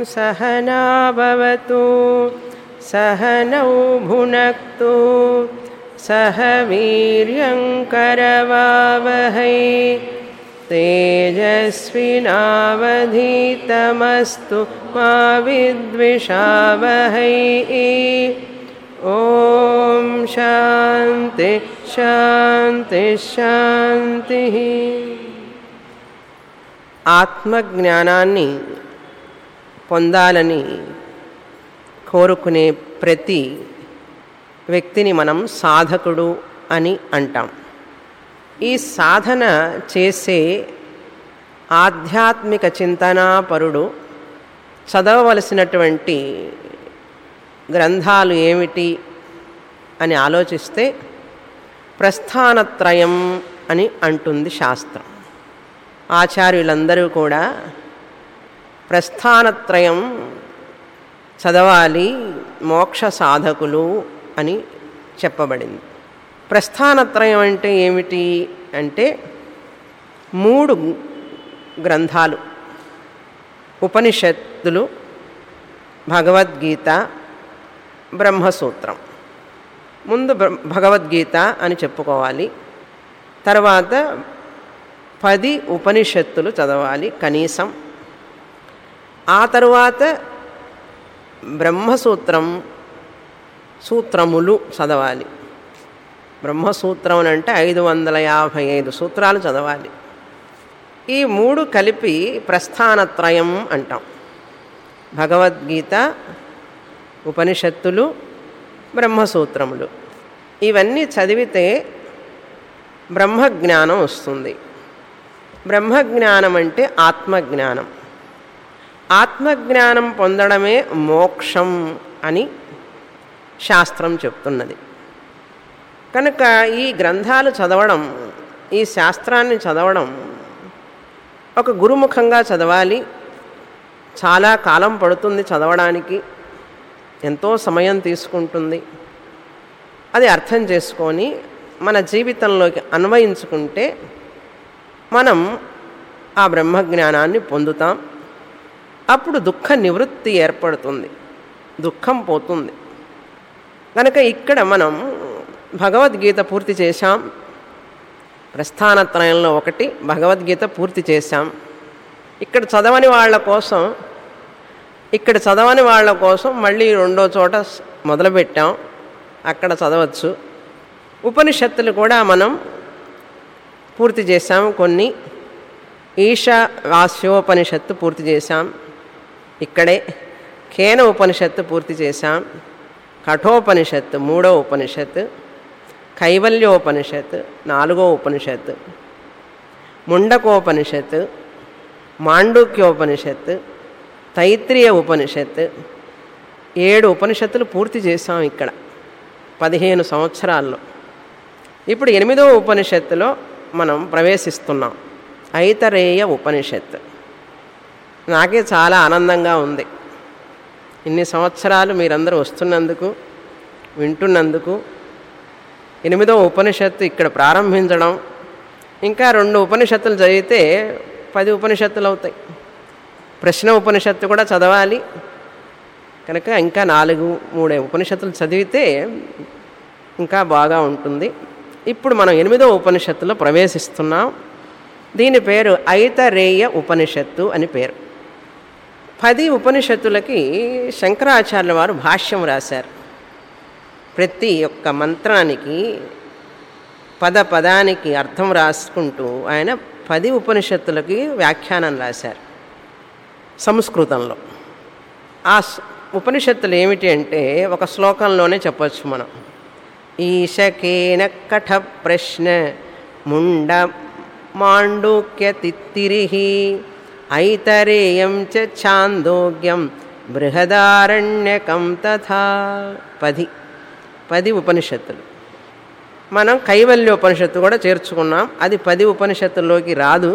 सहना भवतु सहनौ भुनक्तु सह वीर्यङ्करवावहै तेजस्विनावधीतमस्तु मा विद्विषावहै ॐ शान्ति शान्ति शान्तिः ఆత్మజ్ఞానాన్ని పొందాలని కోరుకునే ప్రతి వ్యక్తిని మనం సాధకుడు అని అంటాం ఈ సాధన చేసే ఆధ్యాత్మిక చింతనాపరుడు చదవవలసినటువంటి గ్రంథాలు ఏమిటి అని ఆలోచిస్తే ప్రస్థానత్రయం అని అంటుంది శాస్త్రం ఆచార్యులందరూ కూడా ప్రస్థానత్రయం చదవాలి మోక్ష సాధకులు అని చెప్పబడింది ప్రస్థానత్రయం అంటే ఏమిటి అంటే మూడు గ్రంథాలు ఉపనిషత్తులు భగవద్గీత బ్రహ్మసూత్రం ముందు భగవద్గీత అని చెప్పుకోవాలి తర్వాత పది ఉపనిషత్తులు చదవాలి కనీసం ఆ తరువాత బ్రహ్మసూత్రం సూత్రములు చదవాలి బ్రహ్మసూత్రం అంటే ఐదు వందల యాభై ఐదు సూత్రాలు చదవాలి ఈ మూడు కలిపి ప్రస్థానత్రయం అంటాం భగవద్గీత ఉపనిషత్తులు బ్రహ్మసూత్రములు ఇవన్నీ చదివితే బ్రహ్మజ్ఞానం వస్తుంది బ్రహ్మజ్ఞానం అంటే ఆత్మజ్ఞానం ఆత్మజ్ఞానం పొందడమే మోక్షం అని శాస్త్రం చెప్తున్నది కనుక ఈ గ్రంథాలు చదవడం ఈ శాస్త్రాన్ని చదవడం ఒక గురుముఖంగా చదవాలి చాలా కాలం పడుతుంది చదవడానికి ఎంతో సమయం తీసుకుంటుంది అది అర్థం చేసుకొని మన జీవితంలోకి అన్వయించుకుంటే మనం ఆ బ్రహ్మజ్ఞానాన్ని పొందుతాం అప్పుడు దుఃఖ నివృత్తి ఏర్పడుతుంది దుఃఖం పోతుంది కనుక ఇక్కడ మనం భగవద్గీత పూర్తి చేశాం ప్రస్థానత్రయంలో ఒకటి భగవద్గీత పూర్తి చేశాం ఇక్కడ చదవని వాళ్ళ కోసం ఇక్కడ చదవని వాళ్ళ కోసం మళ్ళీ రెండో చోట మొదలుపెట్టాం అక్కడ చదవచ్చు ఉపనిషత్తులు కూడా మనం పూర్తి చేశాం కొన్ని ఈశా వాస్యోపనిషత్తు పూర్తి చేశాం ఇక్కడే కేన ఉపనిషత్తు పూర్తి చేశాం కఠోపనిషత్తు మూడో ఉపనిషత్తు కైవల్యోపనిషత్తు నాలుగో ఉపనిషత్తు ముండకోపనిషత్తు మాండూక్యోపనిషత్తు తైత్రీయ ఉపనిషత్తు ఏడు ఉపనిషత్తులు పూర్తి చేశాం ఇక్కడ పదిహేను సంవత్సరాల్లో ఇప్పుడు ఎనిమిదో ఉపనిషత్తులో మనం ప్రవేశిస్తున్నాం ఐతరేయ ఉపనిషత్తు నాకే చాలా ఆనందంగా ఉంది ఇన్ని సంవత్సరాలు మీరందరూ వస్తున్నందుకు వింటున్నందుకు ఎనిమిదో ఉపనిషత్తు ఇక్కడ ప్రారంభించడం ఇంకా రెండు ఉపనిషత్తులు చదివితే పది ఉపనిషత్తులు అవుతాయి ప్రశ్న ఉపనిషత్తు కూడా చదవాలి కనుక ఇంకా నాలుగు మూడే ఉపనిషత్తులు చదివితే ఇంకా బాగా ఉంటుంది ఇప్పుడు మనం ఎనిమిదో ఉపనిషత్తులో ప్రవేశిస్తున్నాం దీని పేరు ఐతరేయ ఉపనిషత్తు అని పేరు పది ఉపనిషత్తులకి శంకరాచార్యుల వారు భాష్యం రాశారు ప్రతి ఒక్క మంత్రానికి పద పదానికి అర్థం రాసుకుంటూ ఆయన పది ఉపనిషత్తులకి వ్యాఖ్యానం రాశారు సంస్కృతంలో ఆ ఉపనిషత్తులు ఏమిటి అంటే ఒక శ్లోకంలోనే చెప్పచ్చు మనం ఈశకేన కఠ ప్రశ్న ముండ మాండూక్య తిత్తిరి ఐతరేయం చ ఛాందోగ్యం బృహదారణ్యకం తథా పది పది ఉపనిషత్తులు మనం కైవల్యోపనిషత్తు కూడా చేర్చుకున్నాం అది పది ఉపనిషత్తుల్లోకి రాదు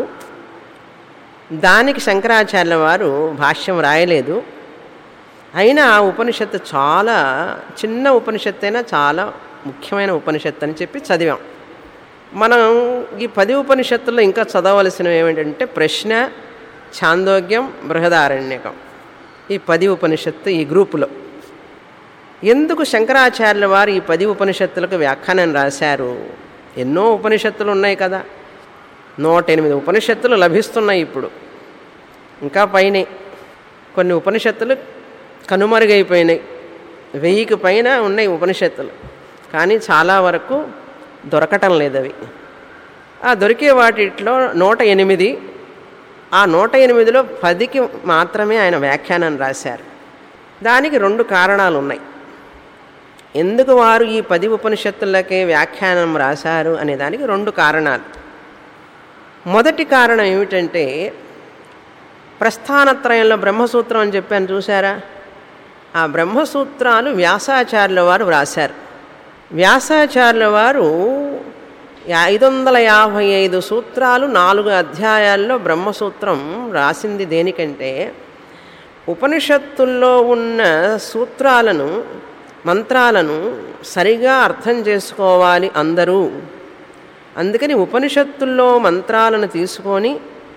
దానికి శంకరాచార్యుల వారు భాష్యం రాయలేదు అయినా ఆ ఉపనిషత్తు చాలా చిన్న ఉపనిషత్తు అయినా చాలా ముఖ్యమైన ఉపనిషత్తు అని చెప్పి చదివాం మనం ఈ పది ఉపనిషత్తుల్లో ఇంకా చదవలసినవి ఏమిటంటే ప్రశ్న ఛాందోగ్యం బృహదారణ్యకం ఈ పది ఉపనిషత్తు ఈ గ్రూపులో ఎందుకు శంకరాచార్యుల వారు ఈ పది ఉపనిషత్తులకు వ్యాఖ్యానం రాశారు ఎన్నో ఉపనిషత్తులు ఉన్నాయి కదా నూట ఎనిమిది ఉపనిషత్తులు లభిస్తున్నాయి ఇప్పుడు ఇంకా పైనే కొన్ని ఉపనిషత్తులు కనుమరుగైపోయినాయి వెయ్యికి పైన ఉన్నాయి ఉపనిషత్తులు కానీ చాలా వరకు దొరకటం లేదు అవి ఆ దొరికే వాటిలో నూట ఎనిమిది ఆ నూట ఎనిమిదిలో పదికి మాత్రమే ఆయన వ్యాఖ్యానం రాశారు దానికి రెండు కారణాలు ఉన్నాయి ఎందుకు వారు ఈ పది ఉపనిషత్తులకే వ్యాఖ్యానం రాశారు అనే దానికి రెండు కారణాలు మొదటి కారణం ఏమిటంటే ప్రస్థానత్రయంలో బ్రహ్మసూత్రం అని చెప్పాను చూసారా ఆ బ్రహ్మసూత్రాలు వ్యాసాచార్యుల వారు వ్రాశారు వ్యాసాచార్యుల వారు ఐదు వందల యాభై ఐదు సూత్రాలు నాలుగు అధ్యాయాల్లో బ్రహ్మసూత్రం రాసింది దేనికంటే ఉపనిషత్తుల్లో ఉన్న సూత్రాలను మంత్రాలను సరిగా అర్థం చేసుకోవాలి అందరూ అందుకని ఉపనిషత్తుల్లో మంత్రాలను తీసుకొని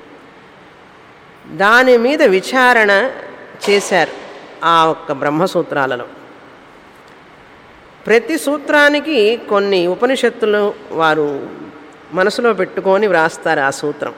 దాని మీద విచారణ చేశారు ఆ ఒక్క బ్రహ్మసూత్రాలలో ప్రతి సూత్రానికి కొన్ని ఉపనిషత్తులు వారు మనసులో పెట్టుకొని వ్రాస్తారు ఆ సూత్రం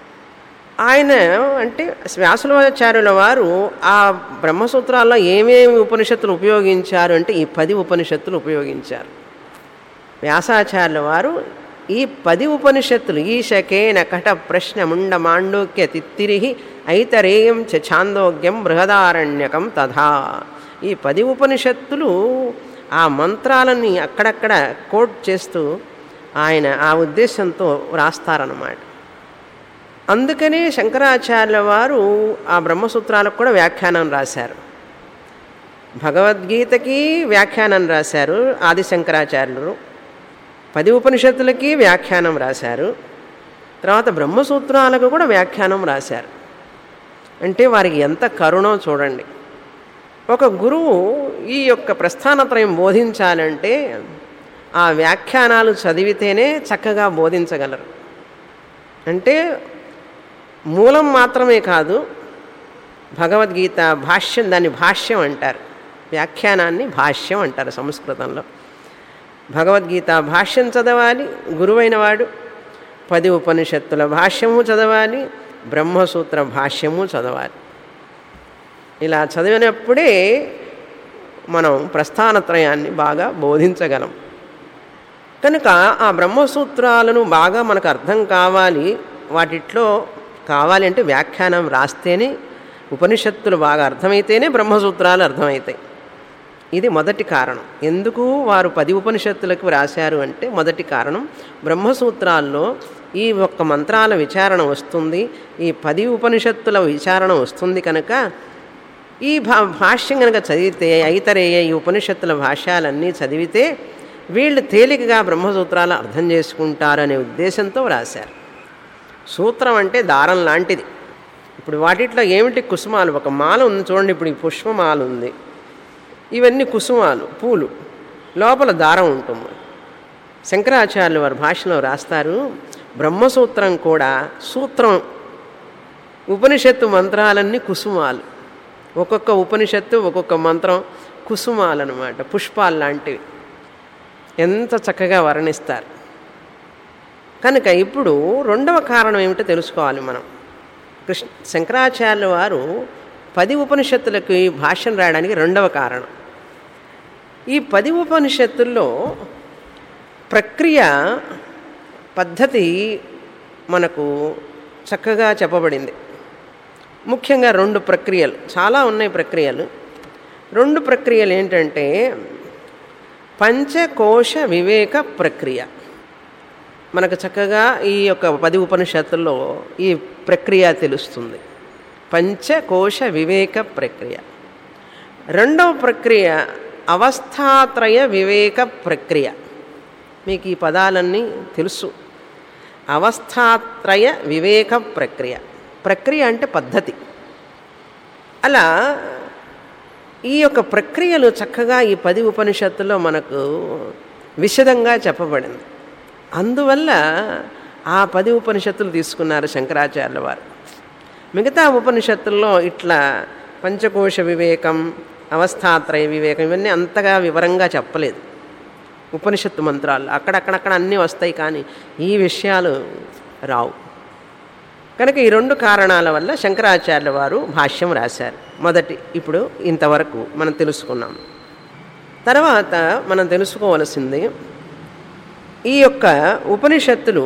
ఆయన అంటే వ్యాసులాచార్యుల వారు ఆ బ్రహ్మసూత్రాల్లో ఏమేమి ఉపనిషత్తులు ఉపయోగించారు అంటే ఈ పది ఉపనిషత్తులు ఉపయోగించారు వ్యాసాచార్యుల వారు ఈ పది ఉపనిషత్తులు ఈశకే నకట ప్రశ్న ముండ మాండూక్య తిత్తిరిహి ఐతరేయం చ ఛాందోగ్యం బృహదారణ్యకం తథా ఈ పది ఉపనిషత్తులు ఆ మంత్రాలని అక్కడక్కడ కోట్ చేస్తూ ఆయన ఆ ఉద్దేశంతో రాస్తారన్నమాట అందుకనే శంకరాచార్యుల వారు ఆ బ్రహ్మసూత్రాలకు కూడా వ్యాఖ్యానం రాశారు భగవద్గీతకి వ్యాఖ్యానం రాశారు ఆది శంకరాచార్యులు పది ఉపనిషత్తులకి వ్యాఖ్యానం రాశారు తర్వాత బ్రహ్మసూత్రాలకు కూడా వ్యాఖ్యానం రాశారు అంటే వారికి ఎంత కరుణో చూడండి ఒక గురువు ఈ యొక్క ప్రస్థానత్రయం బోధించాలంటే ఆ వ్యాఖ్యానాలు చదివితేనే చక్కగా బోధించగలరు అంటే మూలం మాత్రమే కాదు భగవద్గీత భాష్యం దాన్ని భాష్యం అంటారు వ్యాఖ్యానాన్ని భాష్యం అంటారు సంస్కృతంలో భగవద్గీత భాష్యం చదవాలి గురువైన వాడు పది ఉపనిషత్తుల భాష్యము చదవాలి బ్రహ్మసూత్ర భాష్యము చదవాలి ఇలా చదివినప్పుడే మనం ప్రస్థానత్రయాన్ని బాగా బోధించగలం కనుక ఆ బ్రహ్మసూత్రాలను బాగా మనకు అర్థం కావాలి వాటిట్లో కావాలి అంటే వ్యాఖ్యానం రాస్తేనే ఉపనిషత్తులు బాగా అర్థమైతేనే బ్రహ్మసూత్రాలు అర్థమవుతాయి ఇది మొదటి కారణం ఎందుకు వారు పది ఉపనిషత్తులకు రాశారు అంటే మొదటి కారణం బ్రహ్మసూత్రాల్లో ఈ ఒక్క మంత్రాల విచారణ వస్తుంది ఈ పది ఉపనిషత్తుల విచారణ వస్తుంది కనుక ఈ భా భాష్యం కనుక చదివితే ఐతరేయ ఈ ఉపనిషత్తుల భాష్యాలన్నీ చదివితే వీళ్ళు తేలికగా బ్రహ్మసూత్రాలు అర్థం చేసుకుంటారు అనే ఉద్దేశంతో రాశారు సూత్రం అంటే దారం లాంటిది ఇప్పుడు వాటిట్లో ఏమిటి కుసుమాలు ఒక మాల ఉంది చూడండి ఇప్పుడు ఈ పుష్పమాల ఉంది ఇవన్నీ కుసుమాలు పూలు లోపల దారం ఉంటుంది శంకరాచార్యులు వారి భాషలో రాస్తారు బ్రహ్మసూత్రం కూడా సూత్రం ఉపనిషత్తు మంత్రాలన్నీ కుసుమాలు ఒక్కొక్క ఉపనిషత్తు ఒక్కొక్క మంత్రం కుసుమాలు అనమాట పుష్పాలు లాంటివి ఎంత చక్కగా వర్ణిస్తారు కనుక ఇప్పుడు రెండవ కారణం ఏమిటో తెలుసుకోవాలి మనం కృష్ణ శంకరాచార్యుల వారు పది ఉపనిషత్తులకు ఈ భాష్యం రాయడానికి రెండవ కారణం ఈ పది ఉపనిషత్తుల్లో ప్రక్రియ పద్ధతి మనకు చక్కగా చెప్పబడింది ముఖ్యంగా రెండు ప్రక్రియలు చాలా ఉన్నాయి ప్రక్రియలు రెండు ప్రక్రియలు ఏంటంటే పంచకోశ వివేక ప్రక్రియ మనకు చక్కగా ఈ యొక్క పది ఉపనిషత్తుల్లో ఈ ప్రక్రియ తెలుస్తుంది పంచకోశ వివేక ప్రక్రియ రెండవ ప్రక్రియ అవస్థాత్రయ వివేక ప్రక్రియ మీకు ఈ పదాలన్నీ తెలుసు అవస్థాత్రయ వివేక ప్రక్రియ ప్రక్రియ అంటే పద్ధతి అలా ఈ యొక్క ప్రక్రియలు చక్కగా ఈ పది ఉపనిషత్తుల్లో మనకు విశదంగా చెప్పబడింది అందువల్ల ఆ పది ఉపనిషత్తులు తీసుకున్నారు శంకరాచార్యుల వారు మిగతా ఉపనిషత్తుల్లో ఇట్లా పంచకోశ వివేకం అవస్థాత్రయ వివేకం ఇవన్నీ అంతగా వివరంగా చెప్పలేదు ఉపనిషత్తు మంత్రాలు అక్కడక్కడక్కడ అన్నీ వస్తాయి కానీ ఈ విషయాలు రావు కనుక ఈ రెండు కారణాల వల్ల శంకరాచార్యుల వారు భాష్యం రాశారు మొదటి ఇప్పుడు ఇంతవరకు మనం తెలుసుకున్నాం తర్వాత మనం తెలుసుకోవలసింది ఈ యొక్క ఉపనిషత్తులు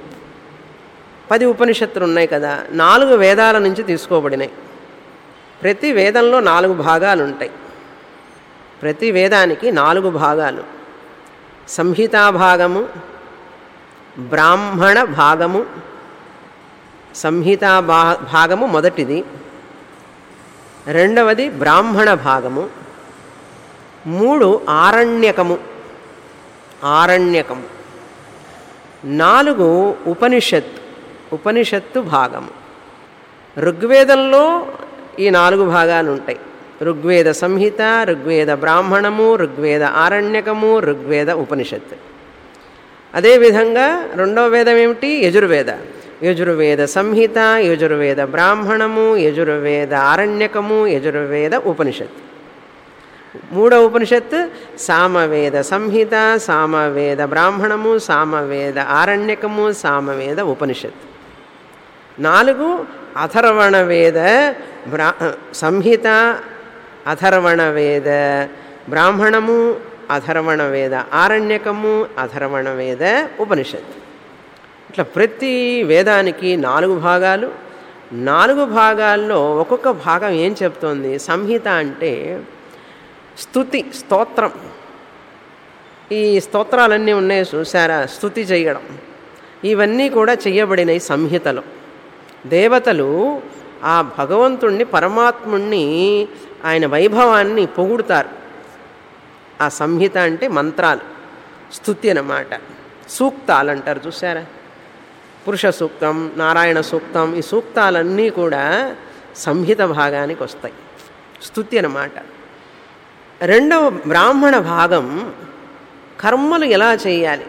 పది ఉపనిషత్తులు ఉన్నాయి కదా నాలుగు వేదాల నుంచి తీసుకోబడినాయి ప్రతి వేదంలో నాలుగు భాగాలు ఉంటాయి ప్రతి వేదానికి నాలుగు భాగాలు సంహితా భాగము బ్రాహ్మణ భాగము సంహితా భా భాగము మొదటిది రెండవది బ్రాహ్మణ భాగము మూడు ఆరణ్యకము ఆరణ్యకము నాలుగు ఉపనిషత్తు ఉపనిషత్తు భాగము ఋగ్వేదంలో ఈ నాలుగు భాగాలు ఉంటాయి ఋగ్వేద సంహిత ఋగ్వేద బ్రాహ్మణము ఋగ్వేద ఆరణ్యకము ఋగ్వేద ఉపనిషత్తు అదేవిధంగా రెండవ వేదం ఏమిటి యజుర్వేద యజుర్వేద సంహిత యజుర్వేద బ్రాహ్మణము యజుర్వేద ఆరణ్యకము యజుర్వేద ఉపనిషత్తు మూడవ ఉపనిషత్తు సామవేద సంహిత సామవేద బ్రాహ్మణము సామవేద ఆరణ్యకము సామవేద ఉపనిషత్తు నాలుగు అథర్వణ వేద బ్రా సంహిత అథర్వణ వేద బ్రాహ్మణము అథర్వణ వేద ఆరణ్యకము అథర్వణ వేద ఉపనిషత్తు ఇట్లా ప్రతి వేదానికి నాలుగు భాగాలు నాలుగు భాగాల్లో ఒక్కొక్క భాగం ఏం చెప్తోంది సంహిత అంటే స్థుతి స్తోత్రం ఈ స్తోత్రాలన్నీ ఉన్నాయి చూసారా స్థుతి చేయడం ఇవన్నీ కూడా చెయ్యబడినాయి సంహితలో దేవతలు ఆ భగవంతుణ్ణి పరమాత్ముణ్ణి ఆయన వైభవాన్ని పొగుడుతారు ఆ సంహిత అంటే మంత్రాలు స్థుతి అన్నమాట సూక్తాలు అంటారు చూసారా పురుష సూక్తం నారాయణ సూక్తం ఈ సూక్తాలన్నీ కూడా సంహిత భాగానికి వస్తాయి స్థుతి అన్నమాట రెండవ బ్రాహ్మణ భాగం కర్మలు ఎలా చేయాలి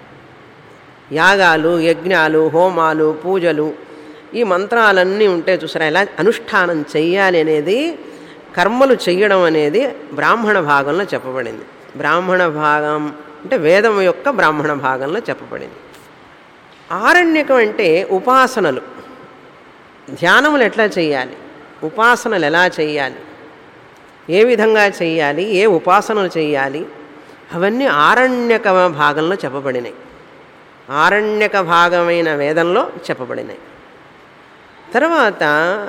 యాగాలు యజ్ఞాలు హోమాలు పూజలు ఈ మంత్రాలన్నీ ఉంటే చూసారా ఎలా అనుష్ఠానం చెయ్యాలి అనేది కర్మలు చెయ్యడం అనేది బ్రాహ్మణ భాగంలో చెప్పబడింది బ్రాహ్మణ భాగం అంటే వేదం యొక్క బ్రాహ్మణ భాగంలో చెప్పబడింది ఆరణ్యకం అంటే ఉపాసనలు ధ్యానములు ఎట్లా చేయాలి ఉపాసనలు ఎలా చేయాలి ఏ విధంగా చేయాలి ఏ ఉపాసనలు చేయాలి అవన్నీ ఆరణ్యక భాగంలో చెప్పబడినాయి ఆరణ్యక భాగమైన వేదంలో చెప్పబడినాయి తర్వాత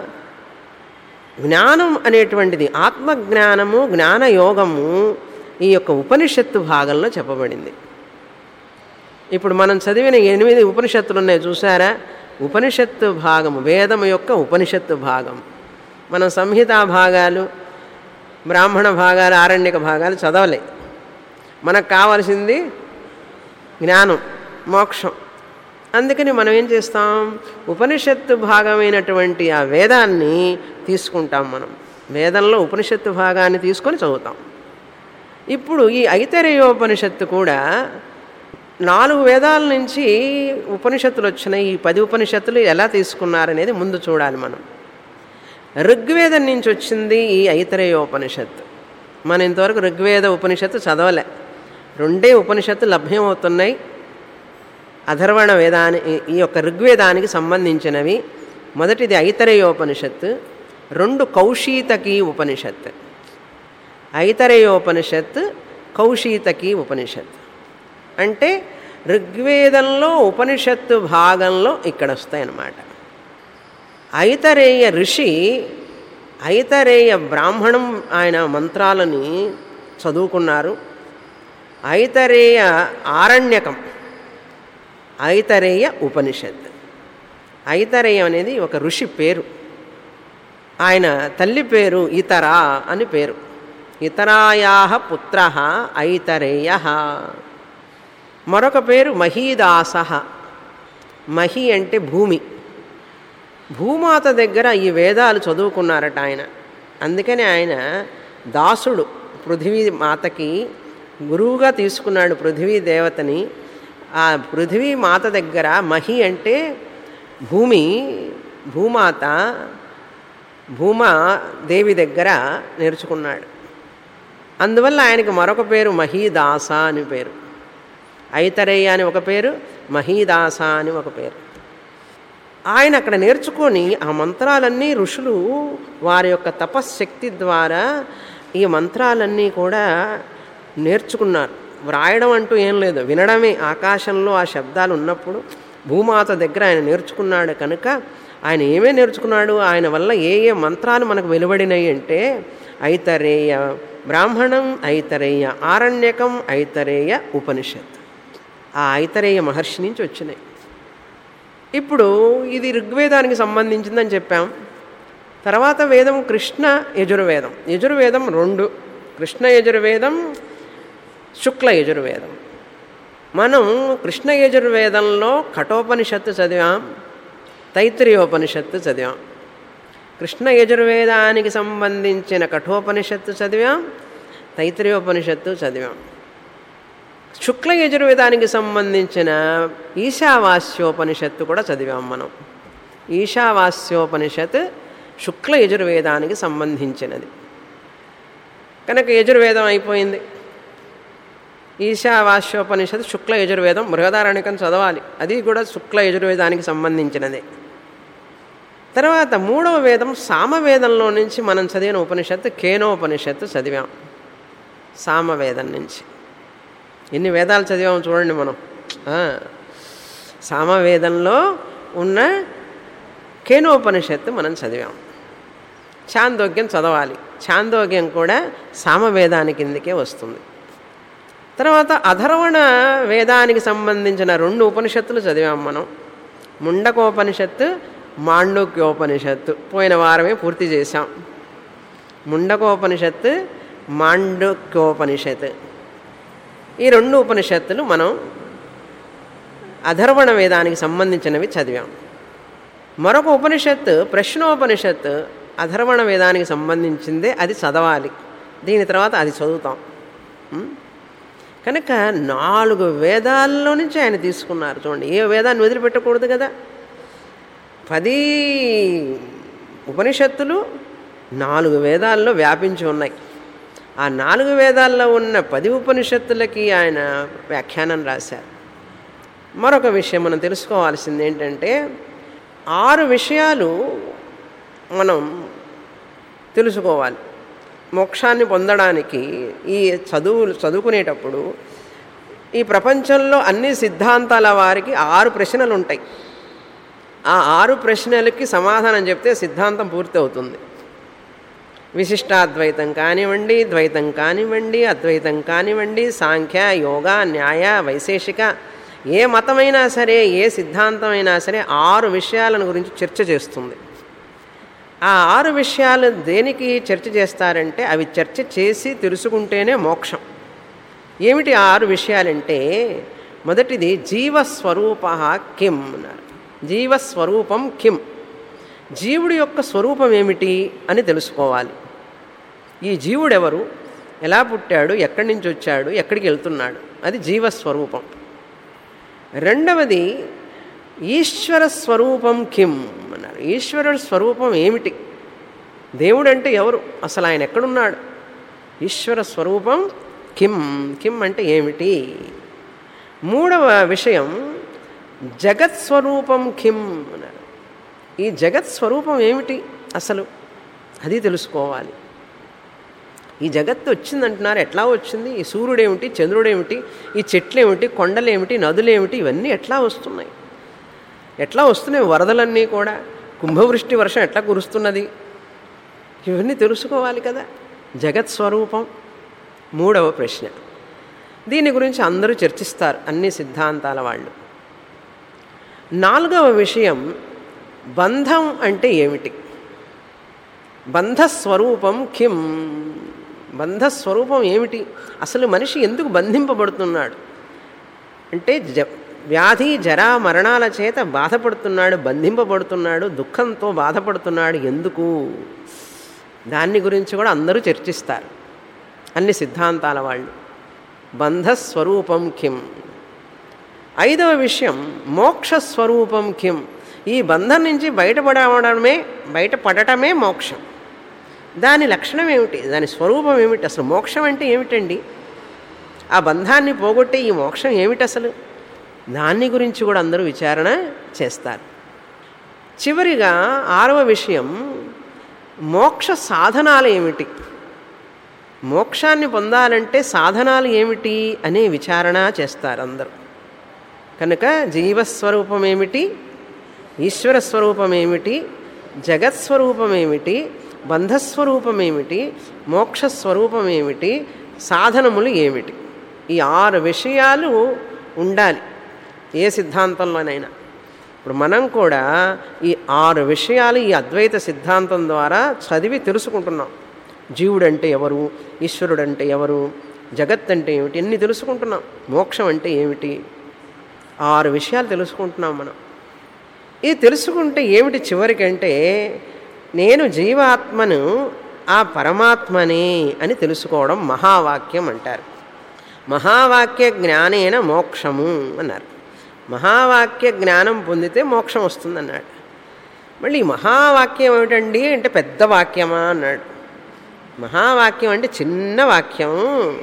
జ్ఞానం అనేటువంటిది ఆత్మజ్ఞానము జ్ఞానయోగము ఈ యొక్క ఉపనిషత్తు భాగంలో చెప్పబడింది ఇప్పుడు మనం చదివిన ఎనిమిది ఉపనిషత్తులు ఉన్నాయి చూసారా ఉపనిషత్తు భాగము వేదము యొక్క ఉపనిషత్తు భాగం మనం సంహితా భాగాలు బ్రాహ్మణ భాగాలు ఆరణ్యక భాగాలు చదవలే మనకు కావాల్సింది జ్ఞానం మోక్షం అందుకని మనం ఏం చేస్తాం ఉపనిషత్తు భాగమైనటువంటి ఆ వేదాన్ని తీసుకుంటాం మనం వేదంలో ఉపనిషత్తు భాగాన్ని తీసుకొని చదువుతాం ఇప్పుడు ఈ ఐతరేయోపనిషత్తు కూడా నాలుగు వేదాల నుంచి ఉపనిషత్తులు వచ్చినాయి ఈ పది ఉపనిషత్తులు ఎలా తీసుకున్నారనేది ముందు చూడాలి మనం ఋగ్వేదం నుంచి వచ్చింది ఈ ఐతరేయోపనిషత్తు మనం ఇంతవరకు ఋగ్వేద ఉపనిషత్తు చదవలే రెండే ఉపనిషత్తు లభ్యమవుతున్నాయి అధర్వణ వేదాని ఈ యొక్క ఋగ్వేదానికి సంబంధించినవి మొదటిది ఐతరేయోపనిషత్తు రెండు కౌశీతకి ఉపనిషత్ ఐతరేయోపనిషత్ కౌశీతకి ఉపనిషత్ అంటే ఋగ్వేదంలో ఉపనిషత్తు భాగంలో ఇక్కడ వస్తాయి అన్నమాట ఐతరేయ ఋషి ఐతరేయ బ్రాహ్మణం ఆయన మంత్రాలని చదువుకున్నారు ఐతరేయ ఆరణ్యకం ఐతరేయ ఉపనిషత్ ఐతరేయం అనేది ఒక ఋషి పేరు ఆయన తల్లి పేరు ఇతర అని పేరు ఇతరాయా పుత్ర ఐతరేయ మరొక పేరు మహీదాస మహి అంటే భూమి భూమాత దగ్గర ఈ వేదాలు చదువుకున్నారట ఆయన అందుకని ఆయన దాసుడు పృథివీ మాతకి గురువుగా తీసుకున్నాడు పృథివీ దేవతని ఆ పృథివీ మాత దగ్గర మహి అంటే భూమి భూమాత భూమా దేవి దగ్గర నేర్చుకున్నాడు అందువల్ల ఆయనకి మరొక పేరు మహీదాస అని పేరు ఐతరేయ అని ఒక పేరు మహీదాస అని ఒక పేరు ఆయన అక్కడ నేర్చుకొని ఆ మంత్రాలన్నీ ఋషులు వారి యొక్క తపశ్శక్తి ద్వారా ఈ మంత్రాలన్నీ కూడా నేర్చుకున్నారు వ్రాయడం అంటూ ఏం లేదు వినడమే ఆకాశంలో ఆ శబ్దాలు ఉన్నప్పుడు భూమాత దగ్గర ఆయన నేర్చుకున్నాడు కనుక ఆయన ఏమే నేర్చుకున్నాడు ఆయన వల్ల ఏ ఏ మంత్రాలు మనకు వెలువడినాయి అంటే ఐతరేయ బ్రాహ్మణం ఐతరేయ ఆరణ్యకం ఐతరేయ ఉపనిషత్ ఆ ఐతరేయ మహర్షి నుంచి వచ్చినాయి ఇప్పుడు ఇది ఋగ్వేదానికి సంబంధించిందని చెప్పాం తర్వాత వేదం కృష్ణ యజుర్వేదం యజుర్వేదం రెండు కృష్ణ యజుర్వేదం శుక్ల యజుర్వేదం మనం కృష్ణ యజుర్వేదంలో కఠోపనిషత్తు చదివాం తైత్రీయోపనిషత్తు చదివాం కృష్ణ యజుర్వేదానికి సంబంధించిన కఠోపనిషత్తు చదివాం తైత్రీయోపనిషత్తు చదివాం శుక్ల యజుర్వేదానికి సంబంధించిన ఈశావాస్యోపనిషత్తు కూడా చదివాం మనం ఈశావాస్యోపనిషత్ శుక్ల యజుర్వేదానికి సంబంధించినది కనుక యజుర్వేదం అయిపోయింది ఈశావాస్యోపనిషత్ శుక్ల యజుర్వేదం బృహదారణికం చదవాలి అది కూడా శుక్ల యజుర్వేదానికి సంబంధించినదే తర్వాత మూడవ వేదం సామవేదంలో నుంచి మనం చదివిన ఉపనిషత్తు కేనోపనిషత్తు చదివాం సామవేదం నుంచి ఎన్ని వేదాలు చదివాము చూడండి మనం సామవేదంలో ఉన్న కేనోపనిషత్తు మనం చదివాం చాందోగ్యం చదవాలి చాందోగ్యం కూడా సామవేదాని కిందకే వస్తుంది తర్వాత అధర్వణ వేదానికి సంబంధించిన రెండు ఉపనిషత్తులు చదివాం మనం ముండకోపనిషత్తు మాండుక్యోపనిషత్తు పోయిన వారమే పూర్తి చేశాం ముండకోపనిషత్తు మాండుక్యోపనిషత్ ఈ రెండు ఉపనిషత్తులు మనం అధర్వణ వేదానికి సంబంధించినవి చదివాం మరొక ఉపనిషత్తు ప్రశ్నోపనిషత్తు అధర్వణ వేదానికి సంబంధించిందే అది చదవాలి దీని తర్వాత అది చదువుతాం కనుక నాలుగు వేదాల్లో నుంచి ఆయన తీసుకున్నారు చూడండి ఏ వేదాన్ని వదిలిపెట్టకూడదు కదా పది ఉపనిషత్తులు నాలుగు వేదాల్లో వ్యాపించి ఉన్నాయి ఆ నాలుగు వేదాల్లో ఉన్న పది ఉపనిషత్తులకి ఆయన వ్యాఖ్యానం రాశారు మరొక విషయం మనం తెలుసుకోవాల్సింది ఏంటంటే ఆరు విషయాలు మనం తెలుసుకోవాలి మోక్షాన్ని పొందడానికి ఈ చదువులు చదువుకునేటప్పుడు ఈ ప్రపంచంలో అన్ని సిద్ధాంతాల వారికి ఆరు ప్రశ్నలు ఉంటాయి ఆ ఆరు ప్రశ్నలకి సమాధానం చెప్తే సిద్ధాంతం పూర్తి అవుతుంది విశిష్టాద్వైతం కానివ్వండి ద్వైతం కానివ్వండి అద్వైతం కానివ్వండి సాంఖ్య యోగా న్యాయ వైశేషిక ఏ మతమైనా సరే ఏ సిద్ధాంతమైనా సరే ఆరు విషయాలను గురించి చర్చ చేస్తుంది ఆ ఆరు విషయాలు దేనికి చర్చ చేస్తారంటే అవి చర్చ చేసి తెలుసుకుంటేనే మోక్షం ఏమిటి ఆ ఆరు విషయాలంటే మొదటిది జీవస్వరూప కిం అన్నారు జీవస్వరూపం కిం జీవుడి యొక్క స్వరూపం ఏమిటి అని తెలుసుకోవాలి ఈ జీవుడెవరు ఎలా పుట్టాడు ఎక్కడి నుంచి వచ్చాడు ఎక్కడికి వెళ్తున్నాడు అది జీవస్వరూపం రెండవది ఈశ్వర స్వరూపం కిం అన్నారు ఈశ్వరుడు స్వరూపం ఏమిటి దేవుడు అంటే ఎవరు అసలు ఆయన ఎక్కడున్నాడు ఈశ్వర స్వరూపం కిం కిం అంటే ఏమిటి మూడవ విషయం జగత్ స్వరూపం కిం అన్నారు ఈ జగత్ స్వరూపం ఏమిటి అసలు అది తెలుసుకోవాలి ఈ జగత్తు వచ్చిందంటున్నారు ఎట్లా వచ్చింది ఈ సూర్యుడేమిటి చంద్రుడేమిటి ఈ చెట్లేమిటి కొండలేమిటి నదులేమిటి ఇవన్నీ ఎట్లా వస్తున్నాయి ఎట్లా వస్తున్నాయి వరదలన్నీ కూడా కుంభవృష్టి వర్షం ఎట్లా కురుస్తున్నది ఇవన్నీ తెలుసుకోవాలి కదా జగత్ స్వరూపం మూడవ ప్రశ్న దీని గురించి అందరూ చర్చిస్తారు అన్ని సిద్ధాంతాల వాళ్ళు నాలుగవ విషయం బంధం అంటే ఏమిటి బంధస్వరూపం కిం బంధస్వరూపం ఏమిటి అసలు మనిషి ఎందుకు బంధింపబడుతున్నాడు అంటే జ వ్యాధి జరా మరణాల చేత బాధపడుతున్నాడు బంధింపబడుతున్నాడు దుఃఖంతో బాధపడుతున్నాడు ఎందుకు దాన్ని గురించి కూడా అందరూ చర్చిస్తారు అన్ని సిద్ధాంతాల వాళ్ళు బంధస్వరూపం కిం ఐదవ విషయం మోక్షస్వరూపం కిం ఈ బంధం నుంచి బయటపడవడమే బయటపడటమే మోక్షం దాని లక్షణం ఏమిటి దాని స్వరూపం ఏమిటి అసలు మోక్షం అంటే ఏమిటండి ఆ బంధాన్ని పోగొట్టే ఈ మోక్షం ఏమిటి అసలు దాన్ని గురించి కూడా అందరూ విచారణ చేస్తారు చివరిగా ఆరవ విషయం మోక్ష సాధనాలు ఏమిటి మోక్షాన్ని పొందాలంటే సాధనాలు ఏమిటి అనే విచారణ చేస్తారు అందరూ కనుక జీవస్వరూపం ఏమిటి ఈశ్వర స్వరూపం ఏమిటి జగత్స్వరూపం ఏమిటి బంధస్వరూపం ఏమిటి మోక్షస్వరూపం ఏమిటి సాధనములు ఏమిటి ఈ ఆరు విషయాలు ఉండాలి ఏ సిద్ధాంతంలోనైనా ఇప్పుడు మనం కూడా ఈ ఆరు విషయాలు ఈ అద్వైత సిద్ధాంతం ద్వారా చదివి తెలుసుకుంటున్నాం జీవుడు అంటే ఎవరు ఈశ్వరుడు అంటే ఎవరు జగత్ అంటే ఏమిటి ఎన్ని తెలుసుకుంటున్నాం మోక్షం అంటే ఏమిటి ఆరు విషయాలు తెలుసుకుంటున్నాం మనం ఇది తెలుసుకుంటే ఏమిటి చివరికంటే నేను జీవాత్మను ఆ పరమాత్మనే అని తెలుసుకోవడం మహావాక్యం అంటారు మహావాక్య జ్ఞానేన మోక్షము అన్నారు మహావాక్య జ్ఞానం పొందితే మోక్షం వస్తుందన్నాడు మళ్ళీ ఈ మహావాక్యం ఏమిటండి అంటే పెద్ద వాక్యమా అన్నాడు మహావాక్యం అంటే చిన్న వాక్యం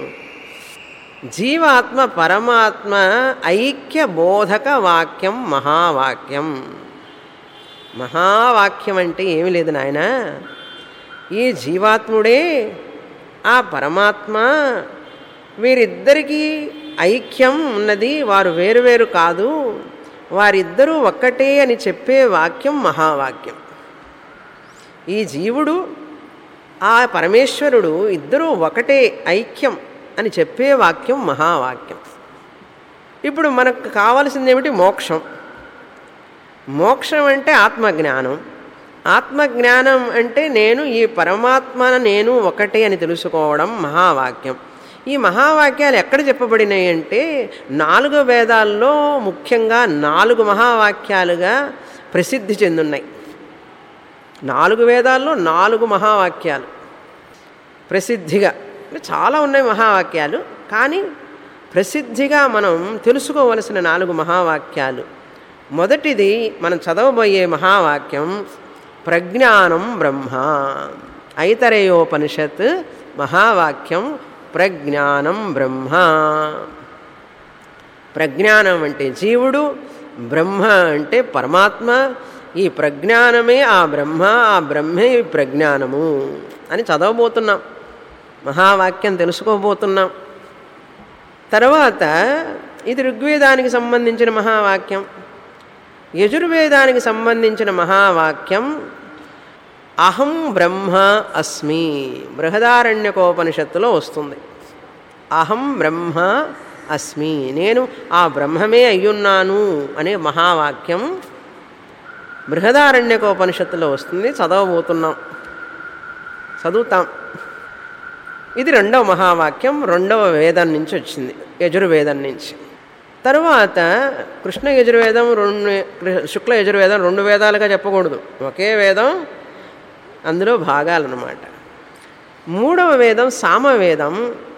జీవాత్మ పరమాత్మ ఐక్య బోధక వాక్యం మహావాక్యం మహావాక్యం అంటే ఏమి లేదు నాయన ఈ జీవాత్ముడే ఆ పరమాత్మ వీరిద్దరికీ ఐక్యం ఉన్నది వారు వేరువేరు కాదు వారిద్దరూ ఒక్కటే అని చెప్పే వాక్యం మహావాక్యం ఈ జీవుడు ఆ పరమేశ్వరుడు ఇద్దరూ ఒకటే ఐక్యం అని చెప్పే వాక్యం మహావాక్యం ఇప్పుడు మనకు కావాల్సింది ఏమిటి మోక్షం మోక్షం అంటే ఆత్మజ్ఞానం ఆత్మజ్ఞానం అంటే నేను ఈ పరమాత్మ నేను ఒకటే అని తెలుసుకోవడం మహావాక్యం ఈ మహావాక్యాలు ఎక్కడ చెప్పబడినాయి అంటే నాలుగు వేదాల్లో ముఖ్యంగా నాలుగు మహావాక్యాలుగా ప్రసిద్ధి చెందున్నాయి నాలుగు వేదాల్లో నాలుగు మహావాక్యాలు ప్రసిద్ధిగా అంటే చాలా ఉన్నాయి మహావాక్యాలు కానీ ప్రసిద్ధిగా మనం తెలుసుకోవలసిన నాలుగు మహావాక్యాలు మొదటిది మనం చదవబోయే మహావాక్యం ప్రజ్ఞానం బ్రహ్మ ఐతరేయోపనిషత్ మహావాక్యం ప్రజ్ఞానం బ్రహ్మ ప్రజ్ఞానం అంటే జీవుడు బ్రహ్మ అంటే పరమాత్మ ఈ ప్రజ్ఞానమే ఆ బ్రహ్మ ఆ బ్రహ్మే ఈ ప్రజ్ఞానము అని చదవబోతున్నాం మహావాక్యం తెలుసుకోబోతున్నాం తర్వాత ఇది ఋగ్వేదానికి సంబంధించిన మహావాక్యం యజుర్వేదానికి సంబంధించిన మహావాక్యం అహం బ్రహ్మ అస్మి బృహదారణ్యకోపనిషత్తులో వస్తుంది అహం బ్రహ్మ అస్మి నేను ఆ బ్రహ్మమే అయ్యున్నాను అనే మహావాక్యం బృహదారణ్యకోపనిషత్తులో వస్తుంది చదవబోతున్నాం చదువుతాం ఇది రెండవ మహావాక్యం రెండవ వేదం నుంచి వచ్చింది యజుర్వేదం నుంచి తరువాత కృష్ణ యజుర్వేదం రెండు శుక్ల యజుర్వేదం రెండు వేదాలుగా చెప్పకూడదు ఒకే వేదం అందులో భాగాలన్నమాట మూడవ వేదం సామవేదం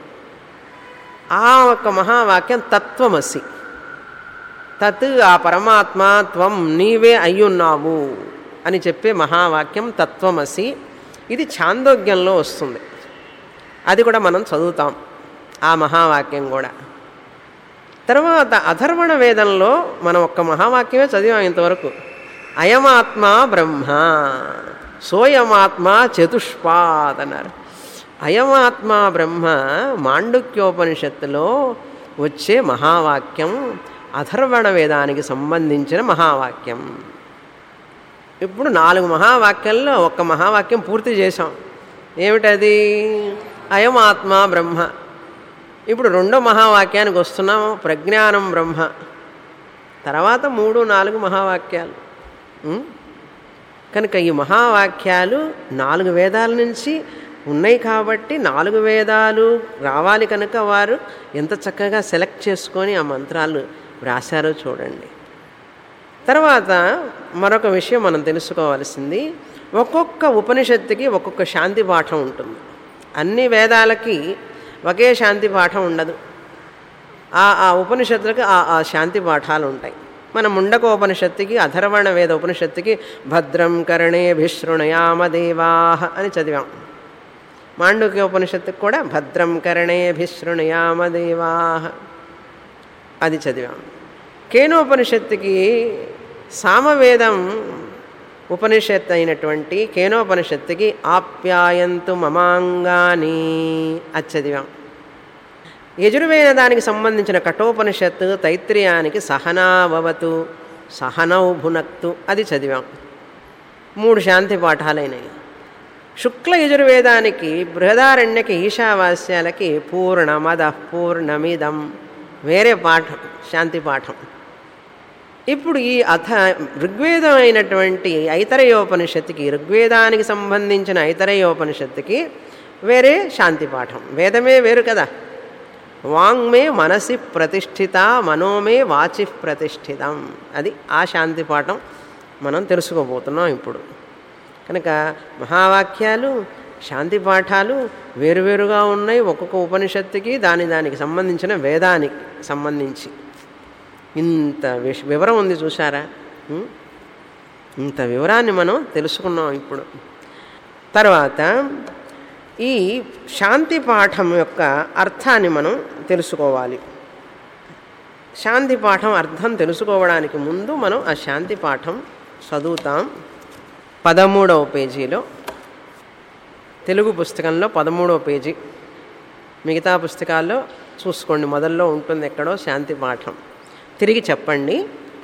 ఆ ఒక మహావాక్యం తత్వమసి తత్ ఆ పరమాత్మ త్వం నీవే అయ్యున్నావు అని చెప్పే మహావాక్యం తత్వమసి ఇది ఛాందోగ్యంలో వస్తుంది అది కూడా మనం చదువుతాం ఆ మహావాక్యం కూడా తర్వాత అధర్వణ వేదంలో మనం ఒక్క మహావాక్యమే చదివాం ఇంతవరకు అయమాత్మ బ్రహ్మ సోయమాత్మ చతుష్పాద్ అన్నారు అయమాత్మ బ్రహ్మ మాండుక్యోపనిషత్తులో వచ్చే మహావాక్యం అధర్వణ వేదానికి సంబంధించిన మహావాక్యం ఇప్పుడు నాలుగు మహావాక్యాల్లో ఒక్క మహావాక్యం పూర్తి చేశాం ఏమిటది అయమాత్మ బ్రహ్మ ఇప్పుడు రెండో మహావాక్యానికి వస్తున్నాము ప్రజ్ఞానం బ్రహ్మ తర్వాత మూడు నాలుగు మహావాక్యాలు ఉం? కనుక ఈ మహావాక్యాలు నాలుగు వేదాల నుంచి ఉన్నాయి కాబట్టి నాలుగు వేదాలు రావాలి కనుక వారు ఎంత చక్కగా సెలెక్ట్ చేసుకొని ఆ మంత్రాలు వ్రాసారో చూడండి తర్వాత మరొక విషయం మనం తెలుసుకోవాల్సింది ఒక్కొక్క ఉపనిషత్తుకి ఒక్కొక్క శాంతి పాఠం ఉంటుంది అన్ని వేదాలకి ఒకే శాంతి పాఠం ఉండదు ఆ ఆ ఉపనిషత్తులకు ఆ ఆ శాంతి పాఠాలు ఉంటాయి మన ముండకోపనిషత్తుకి అధర్వణ వేద ఉపనిషత్తుకి భద్రం కరణే భిశృణయామ దేవాహ అని చదివాం మాండుక్య ఉపనిషత్తుకి కూడా భద్రం కరణే భిశృణయామ దేవాహ అది చదివాం కేనోపనిషత్తుకి సామవేదం ఉపనిషత్ అయినటువంటి కేనోపనిషత్తుకి ఆప్యాయంతు మమాంగాని అది చదివాం యజుర్వేద దానికి సంబంధించిన కఠోపనిషత్తు తైత్రియానికి సహనావవతు సహనౌ భునక్తు అది చదివాం మూడు శాంతి పాఠాలైనవి శుక్ల యజుర్వేదానికి బృహదారణ్యకి ఈశావాస్యాలకి పూర్ణమద పూర్ణమిదం వేరే పాఠం శాంతి పాఠం ఇప్పుడు ఈ అథ ఋగ్వేదం అయినటువంటి ఐతరేయోపనిషత్తుకి ఋగ్వేదానికి సంబంధించిన ఐతరేయోపనిషత్తుకి వేరే శాంతి పాఠం వేదమే వేరు కదా వాంగ్మే మనసి ప్రతిష్ఠిత మనోమే వాచి ప్రతిష్ఠితం అది ఆ శాంతి పాఠం మనం తెలుసుకోబోతున్నాం ఇప్పుడు కనుక మహావాక్యాలు శాంతి పాఠాలు వేరువేరుగా ఉన్నాయి ఒక్కొక్క ఉపనిషత్తుకి దాని దానికి సంబంధించిన వేదానికి సంబంధించి ఇంత విష వివరం ఉంది చూసారా ఉం? ఇంత వివరాన్ని మనం తెలుసుకున్నాం ఇప్పుడు తర్వాత ఈ శాంతి పాఠం యొక్క అర్థాన్ని మనం తెలుసుకోవాలి శాంతి పాఠం అర్థం తెలుసుకోవడానికి ముందు మనం ఆ శాంతి పాఠం చదువుతాం పదమూడవ పేజీలో తెలుగు పుస్తకంలో పదమూడవ పేజీ మిగతా పుస్తకాల్లో చూసుకోండి మొదల్లో ఉంటుంది ఎక్కడో శాంతి పాఠం తిరిగి చెప్పండి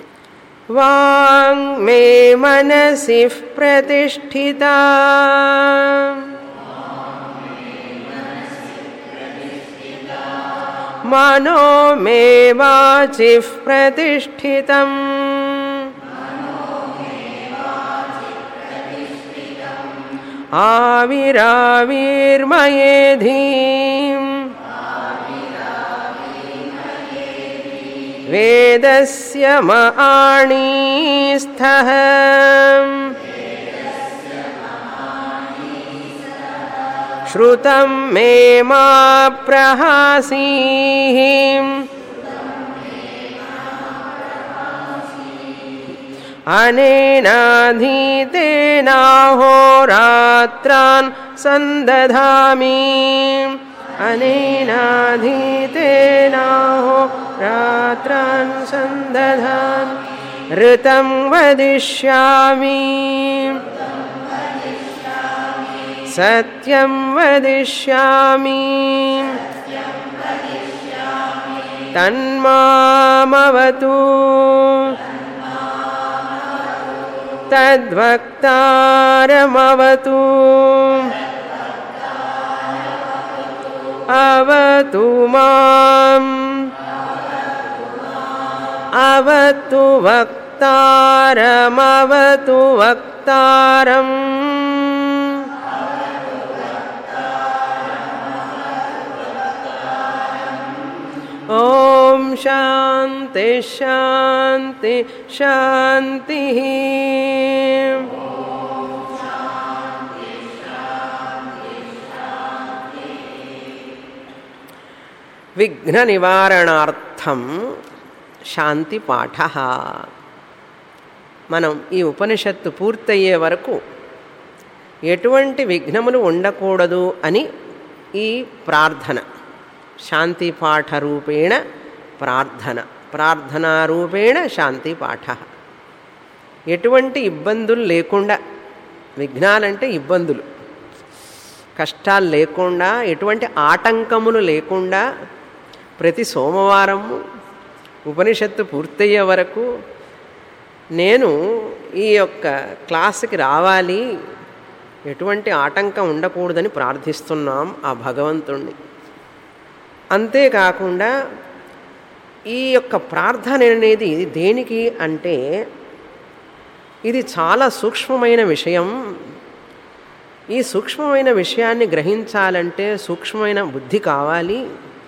వాంగ్ మే మనసి ప్రతిష్ఠిత మనో మే వాచి ప్రతిష్ఠితం ఆవిరావిర్మయేధీం వేదస్య మాణీస్థః श्रुतं मे मा प्रहासीम् अनेनाधीतेनाहोरात्रान् सन्दधामि अनेनाधीतेनाहोरात्रान् सन्दधामि ऋतं वदिष्यामि सत्यं वदिष्यामि तन्मामवतु तद्वक्तारमवतु अवतु माम् अवतु वक्तारमवतु वक्तारम् ॐ शान्ति शान्ति शान्तिः విఘ్ననివారణార్థం శాంతి పాఠ మనం ఈ ఉపనిషత్తు పూర్తయ్యే వరకు ఎటువంటి విఘ్నములు ఉండకూడదు అని ఈ ప్రార్థన శాంతి పాఠ రూపేణ ప్రార్థన ప్రార్థనారూపేణ శాంతి పాఠ ఎటువంటి ఇబ్బందులు లేకుండా విఘ్నాలంటే ఇబ్బందులు కష్టాలు లేకుండా ఎటువంటి ఆటంకములు లేకుండా ప్రతి సోమవారము ఉపనిషత్తు పూర్తయ్యే వరకు నేను ఈ యొక్క క్లాసుకి రావాలి ఎటువంటి ఆటంకం ఉండకూడదని ప్రార్థిస్తున్నాం ఆ భగవంతుణ్ణి అంతేకాకుండా ఈ యొక్క ప్రార్థన అనేది దేనికి అంటే ఇది చాలా సూక్ష్మమైన విషయం ఈ సూక్ష్మమైన విషయాన్ని గ్రహించాలంటే సూక్ష్మమైన బుద్ధి కావాలి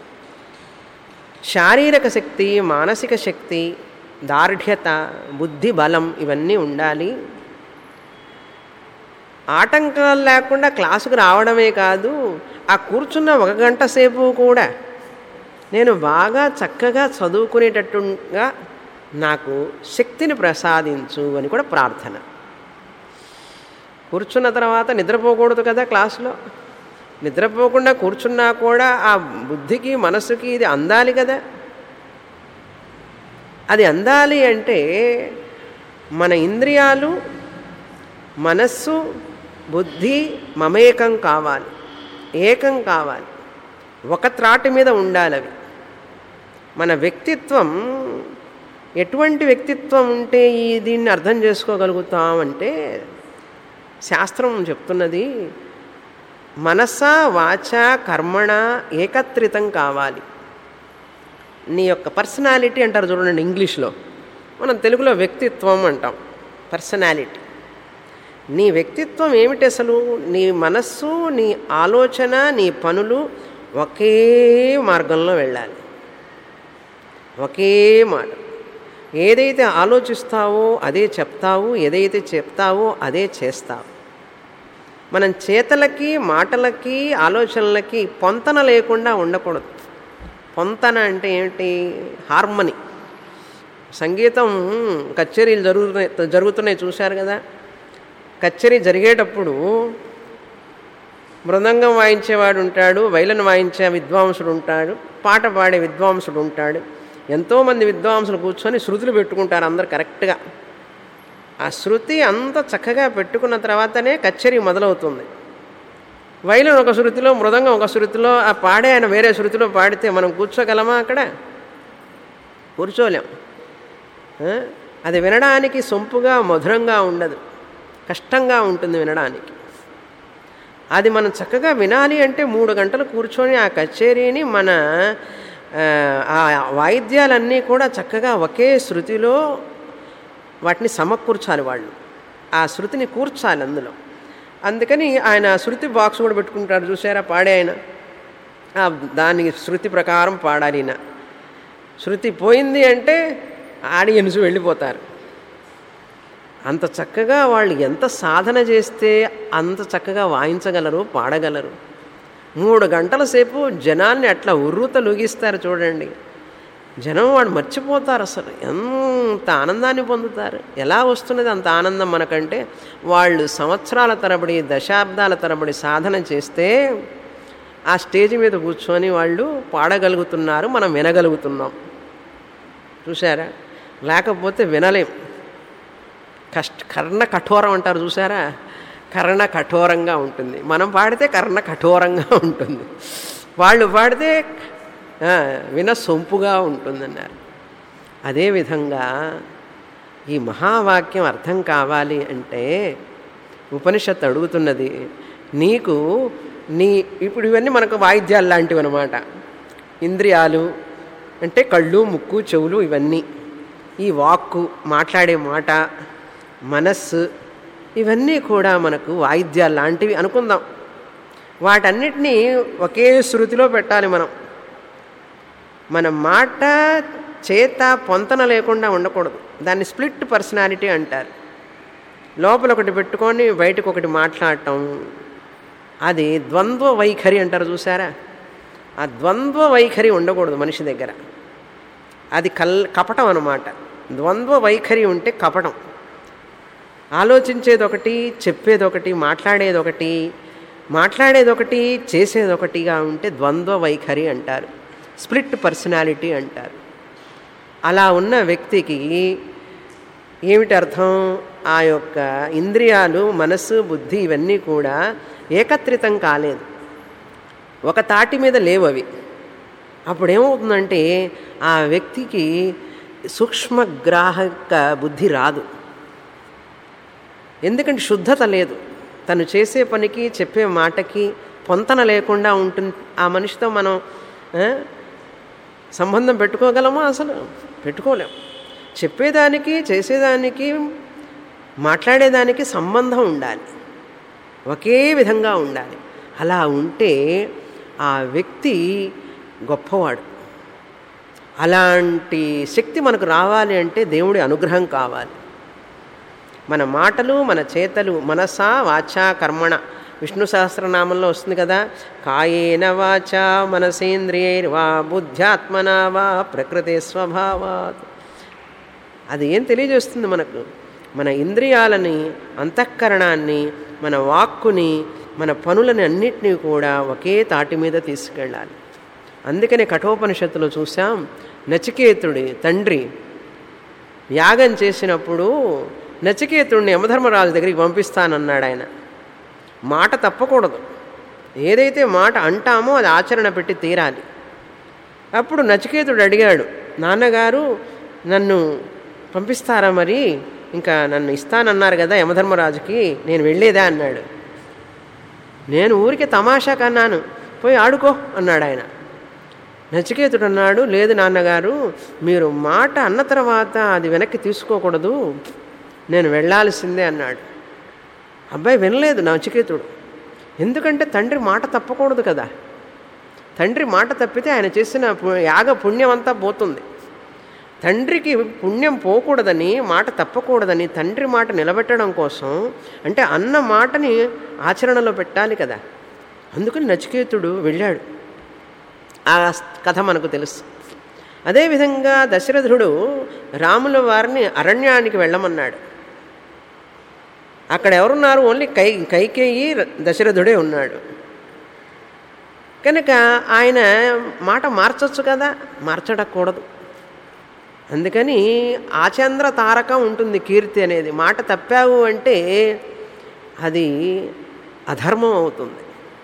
శారీరక శక్తి మానసిక శక్తి దార్ఢ్యత బుద్ధి బలం ఇవన్నీ ఉండాలి ఆటంకాలు లేకుండా క్లాసుకు రావడమే కాదు ఆ కూర్చున్న ఒక గంట సేపు కూడా నేను బాగా చక్కగా చదువుకునేటట్టుగా నాకు శక్తిని ప్రసాదించు అని కూడా ప్రార్థన కూర్చున్న తర్వాత నిద్రపోకూడదు కదా క్లాసులో నిద్రపోకుండా కూర్చున్నా కూడా ఆ బుద్ధికి మనసుకి ఇది అందాలి కదా అది అందాలి అంటే మన ఇంద్రియాలు మనస్సు బుద్ధి మమేకం కావాలి ఏకం కావాలి ఒక త్రాటి మీద ఉండాలి అవి మన వ్యక్తిత్వం ఎటువంటి వ్యక్తిత్వం ఉంటే ఈ దీన్ని అర్థం చేసుకోగలుగుతామంటే శాస్త్రం చెప్తున్నది మనస వాచ కర్మణ ఏకత్రితం కావాలి నీ యొక్క పర్సనాలిటీ అంటారు చూడండి ఇంగ్లీష్లో మనం తెలుగులో వ్యక్తిత్వం అంటాం పర్సనాలిటీ నీ వ్యక్తిత్వం ఏమిటి అసలు నీ మనస్సు నీ ఆలోచన నీ పనులు ఒకే మార్గంలో వెళ్ళాలి ఒకే మాట ఏదైతే ఆలోచిస్తావో అదే చెప్తావు ఏదైతే చెప్తావో అదే చేస్తావు మనం చేతలకి మాటలకి ఆలోచనలకి పొంతన లేకుండా ఉండకూడదు పొంతన అంటే ఏమిటి హార్మనీ సంగీతం కచేరీలు జరుగుతున్నాయి జరుగుతున్నాయి చూశారు కదా కచేరీ జరిగేటప్పుడు మృదంగం వాయించేవాడు ఉంటాడు వైలన్ వాయించే విద్వాంసుడు ఉంటాడు పాట పాడే విద్వాంసుడు ఉంటాడు ఎంతోమంది విద్వాంసులు కూర్చొని శృతులు పెట్టుకుంటారు అందరు కరెక్ట్గా ఆ శృతి అంత చక్కగా పెట్టుకున్న తర్వాతనే కచేరీ మొదలవుతుంది వైలన్ ఒక శృతిలో మృదంగం ఒక శృతిలో ఆ పాడే ఆయన వేరే శృతిలో పాడితే మనం కూర్చోగలమా అక్కడ కూర్చోలేం ఆ? అది వినడానికి సొంపుగా మధురంగా ఉండదు కష్టంగా ఉంటుంది వినడానికి అది మనం చక్కగా వినాలి అంటే మూడు గంటలు కూర్చొని ఆ కచేరీని మన ఆ, ఆ వాయిద్యాలన్నీ కూడా చక్కగా ఒకే శృతిలో వాటిని సమకూర్చాలి వాళ్ళు ఆ శృతిని కూర్చాలి అందులో అందుకని ఆయన శృతి బాక్స్ కూడా పెట్టుకుంటాడు చూసారా పాడే ఆయన ఆ దానికి శృతి ప్రకారం పాడాలి ఈయన శృతి పోయింది అంటే ఆడియన్స్ వెళ్ళిపోతారు అంత చక్కగా వాళ్ళు ఎంత సాధన చేస్తే అంత చక్కగా వాయించగలరు పాడగలరు మూడు గంటల సేపు జనాన్ని అట్లా ఉర్రూత లూగిస్తారు చూడండి జనం వాడు మర్చిపోతారు అసలు ఎంత ఆనందాన్ని పొందుతారు ఎలా వస్తున్నది అంత ఆనందం మనకంటే వాళ్ళు సంవత్సరాల తరబడి దశాబ్దాల తరబడి సాధన చేస్తే ఆ స్టేజ్ మీద కూర్చొని వాళ్ళు పాడగలుగుతున్నారు మనం వినగలుగుతున్నాం చూసారా లేకపోతే వినలేం కష్ట కర్ణ కఠోరం అంటారు చూసారా కర్ణ కఠోరంగా ఉంటుంది మనం పాడితే కర్ణ కఠోరంగా ఉంటుంది వాళ్ళు పాడితే ఆ, విన సొంపుగా ఉంటుందన్నారు అదేవిధంగా ఈ మహావాక్యం అర్థం కావాలి అంటే ఉపనిషత్తు అడుగుతున్నది నీకు నీ ఇప్పుడు ఇవన్నీ మనకు వాయిద్యాలు లాంటివి అనమాట ఇంద్రియాలు అంటే కళ్ళు ముక్కు చెవులు ఇవన్నీ ఈ వాక్కు మాట్లాడే మాట మనస్సు ఇవన్నీ కూడా మనకు వాయిద్యాలు లాంటివి అనుకుందాం వాటన్నిటినీ ఒకే శృతిలో పెట్టాలి మనం మన మాట చేత పొంతన లేకుండా ఉండకూడదు దాన్ని స్ప్లిట్ పర్సనాలిటీ అంటారు లోపల ఒకటి పెట్టుకొని బయటకు ఒకటి మాట్లాడటం అది ద్వంద్వ వైఖరి అంటారు చూసారా ఆ ద్వంద్వ వైఖరి ఉండకూడదు మనిషి దగ్గర అది కల్ కపటం అనమాట ద్వంద్వ వైఖరి ఉంటే కపటం ఆలోచించేది ఒకటి చెప్పేది ఒకటి మాట్లాడేది ఒకటి మాట్లాడేది ఒకటి చేసేది ఒకటిగా ఉంటే ద్వంద్వ వైఖరి అంటారు స్ప్లిట్ పర్సనాలిటీ అంటారు అలా ఉన్న వ్యక్తికి ఏమిటి అర్థం ఆ యొక్క ఇంద్రియాలు మనస్సు బుద్ధి ఇవన్నీ కూడా ఏకత్రితం కాలేదు ఒక తాటి మీద లేవు అవి అప్పుడు ఏమవుతుందంటే ఆ వ్యక్తికి సూక్ష్మగ్రాహక బుద్ధి రాదు ఎందుకంటే శుద్ధత లేదు తను చేసే పనికి చెప్పే మాటకి పొంతన లేకుండా ఉంటుంది ఆ మనిషితో మనం ఆ, సంబంధం పెట్టుకోగలమా అసలు పెట్టుకోలేం చెప్పేదానికి చేసేదానికి మాట్లాడేదానికి సంబంధం ఉండాలి ఒకే విధంగా ఉండాలి అలా ఉంటే ఆ వ్యక్తి గొప్పవాడు అలాంటి శక్తి మనకు రావాలి అంటే దేవుడి అనుగ్రహం కావాలి మన మాటలు మన చేతలు మనస వాచ కర్మణ విష్ణు సహస్రనామంలో వస్తుంది కదా కాయేన వాచ మనసేంద్రియైర్వా బుద్ధ్యాత్మనా వా ప్రకృతి స్వభావాత్ అది ఏం తెలియజేస్తుంది మనకు మన ఇంద్రియాలని అంతఃకరణాన్ని మన వాక్కుని మన పనులని అన్నిటినీ కూడా ఒకే తాటి మీద తీసుకెళ్ళాలి అందుకనే కఠోపనిషత్తులో చూసాం నచికేతుడి తండ్రి యాగం చేసినప్పుడు నచికేతుడిని యమధర్మరాజు దగ్గరికి పంపిస్తానన్నాడు ఆయన మాట తప్పకూడదు ఏదైతే మాట అంటామో అది ఆచరణ పెట్టి తీరాలి అప్పుడు నచికేతుడు అడిగాడు నాన్నగారు నన్ను పంపిస్తారా మరి ఇంకా నన్ను ఇస్తానన్నారు కదా యమధర్మరాజుకి నేను వెళ్ళేదా అన్నాడు నేను ఊరికే తమాషా కన్నాను పోయి ఆడుకో అన్నాడు ఆయన నచికేతుడు అన్నాడు లేదు నాన్నగారు మీరు మాట అన్న తర్వాత అది వెనక్కి తీసుకోకూడదు నేను వెళ్ళాల్సిందే అన్నాడు అబ్బాయి వినలేదు నచికేతుడు ఎందుకంటే తండ్రి మాట తప్పకూడదు కదా తండ్రి మాట తప్పితే ఆయన చేసిన పు- యాగ పుణ్యం అంతా పోతుంది తండ్రికి పుణ్యం పోకూడదని మాట తప్పకూడదని తండ్రి మాట నిలబెట్టడం కోసం అంటే అన్న మాటని ఆచరణలో పెట్టాలి కదా అందుకని నచికేతుడు వెళ్ళాడు ఆ కథ మనకు తెలుసు అదేవిధంగా దశరథుడు రాముల వారిని అరణ్యానికి వెళ్ళమన్నాడు అక్కడ ఎవరున్నారు ఓన్లీ కై కైకేయి దశరథుడే ఉన్నాడు కనుక ఆయన మాట మార్చొచ్చు కదా మార్చడకూడదు అందుకని ఆచంద్ర తారకం ఉంటుంది కీర్తి అనేది మాట తప్పావు అంటే అది అధర్మం అవుతుంది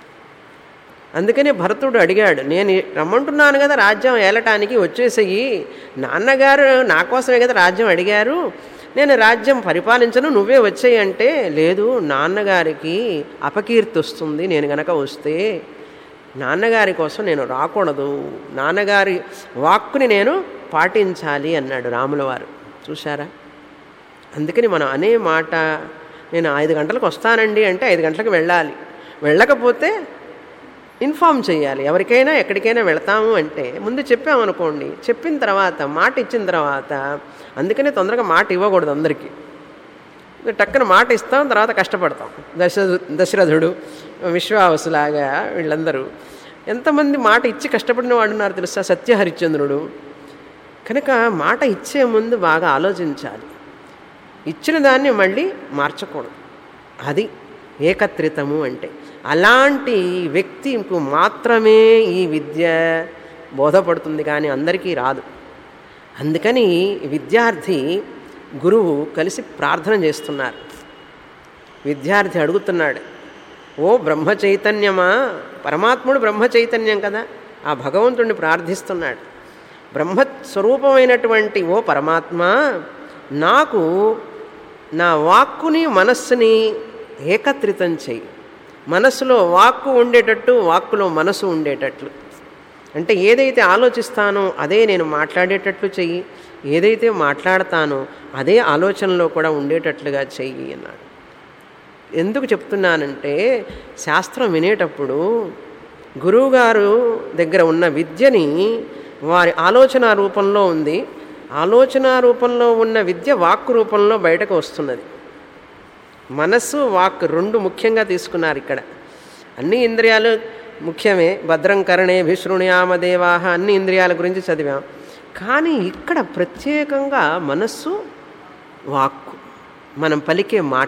అందుకని భరతుడు అడిగాడు నేను రమ్మంటున్నాను కదా రాజ్యం ఏలటానికి వచ్చేసేయి నాన్నగారు నా కోసమే కదా రాజ్యం అడిగారు నేను రాజ్యం పరిపాలించను నువ్వే వచ్చేయి అంటే లేదు నాన్నగారికి అపకీర్తి వస్తుంది నేను గనక వస్తే నాన్నగారి కోసం నేను రాకూడదు నాన్నగారి వాక్కుని నేను పాటించాలి అన్నాడు రాముల వారు చూశారా అందుకని మనం అనే మాట నేను ఐదు గంటలకు వస్తానండి అంటే ఐదు గంటలకు వెళ్ళాలి వెళ్ళకపోతే ఇన్ఫామ్ చేయాలి ఎవరికైనా ఎక్కడికైనా వెళ్తాము అంటే ముందు చెప్పామనుకోండి చెప్పిన తర్వాత మాట ఇచ్చిన తర్వాత అందుకనే తొందరగా మాట ఇవ్వకూడదు అందరికీ టక్కన మాట ఇస్తాం తర్వాత కష్టపడతాం దశ దశరథుడు విశ్వావసులాగా వీళ్ళందరూ ఎంతమంది మాట ఇచ్చి కష్టపడిన వాడు ఉన్నారు తెలుసా సత్యహరిశ్చంద్రుడు కనుక మాట ఇచ్చే ముందు బాగా ఆలోచించాలి ఇచ్చిన దాన్ని మళ్ళీ మార్చకూడదు అది ఏకత్రితము అంటే అలాంటి వ్యక్తికి మాత్రమే ఈ విద్య బోధపడుతుంది కానీ అందరికీ రాదు అందుకని విద్యార్థి గురువు కలిసి ప్రార్థన చేస్తున్నారు విద్యార్థి అడుగుతున్నాడు ఓ బ్రహ్మ చైతన్యమా పరమాత్ముడు బ్రహ్మ చైతన్యం కదా ఆ భగవంతుడిని ప్రార్థిస్తున్నాడు బ్రహ్మస్వరూపమైనటువంటి ఓ పరమాత్మ నాకు నా వాక్కుని మనస్సుని ఏకత్రితం చెయ్యి మనస్సులో వాక్కు ఉండేటట్టు వాక్కులో మనసు ఉండేటట్లు అంటే ఏదైతే ఆలోచిస్తానో అదే నేను మాట్లాడేటట్లు చెయ్యి ఏదైతే మాట్లాడతానో అదే ఆలోచనలో కూడా ఉండేటట్లుగా చెయ్యి అన్నాడు ఎందుకు చెప్తున్నానంటే శాస్త్రం వినేటప్పుడు గురువుగారు దగ్గర ఉన్న విద్యని వారి ఆలోచన రూపంలో ఉంది ఆలోచన రూపంలో ఉన్న విద్య వాక్కు రూపంలో బయటకు వస్తున్నది మనస్సు వాక్ రెండు ముఖ్యంగా తీసుకున్నారు ఇక్కడ అన్ని ఇంద్రియాలు ముఖ్యమే భద్రం కరణే విశృణయామదేవాహ అన్ని ఇంద్రియాల గురించి చదివాం కానీ ఇక్కడ ప్రత్యేకంగా మనస్సు వాక్కు మనం పలికే మాట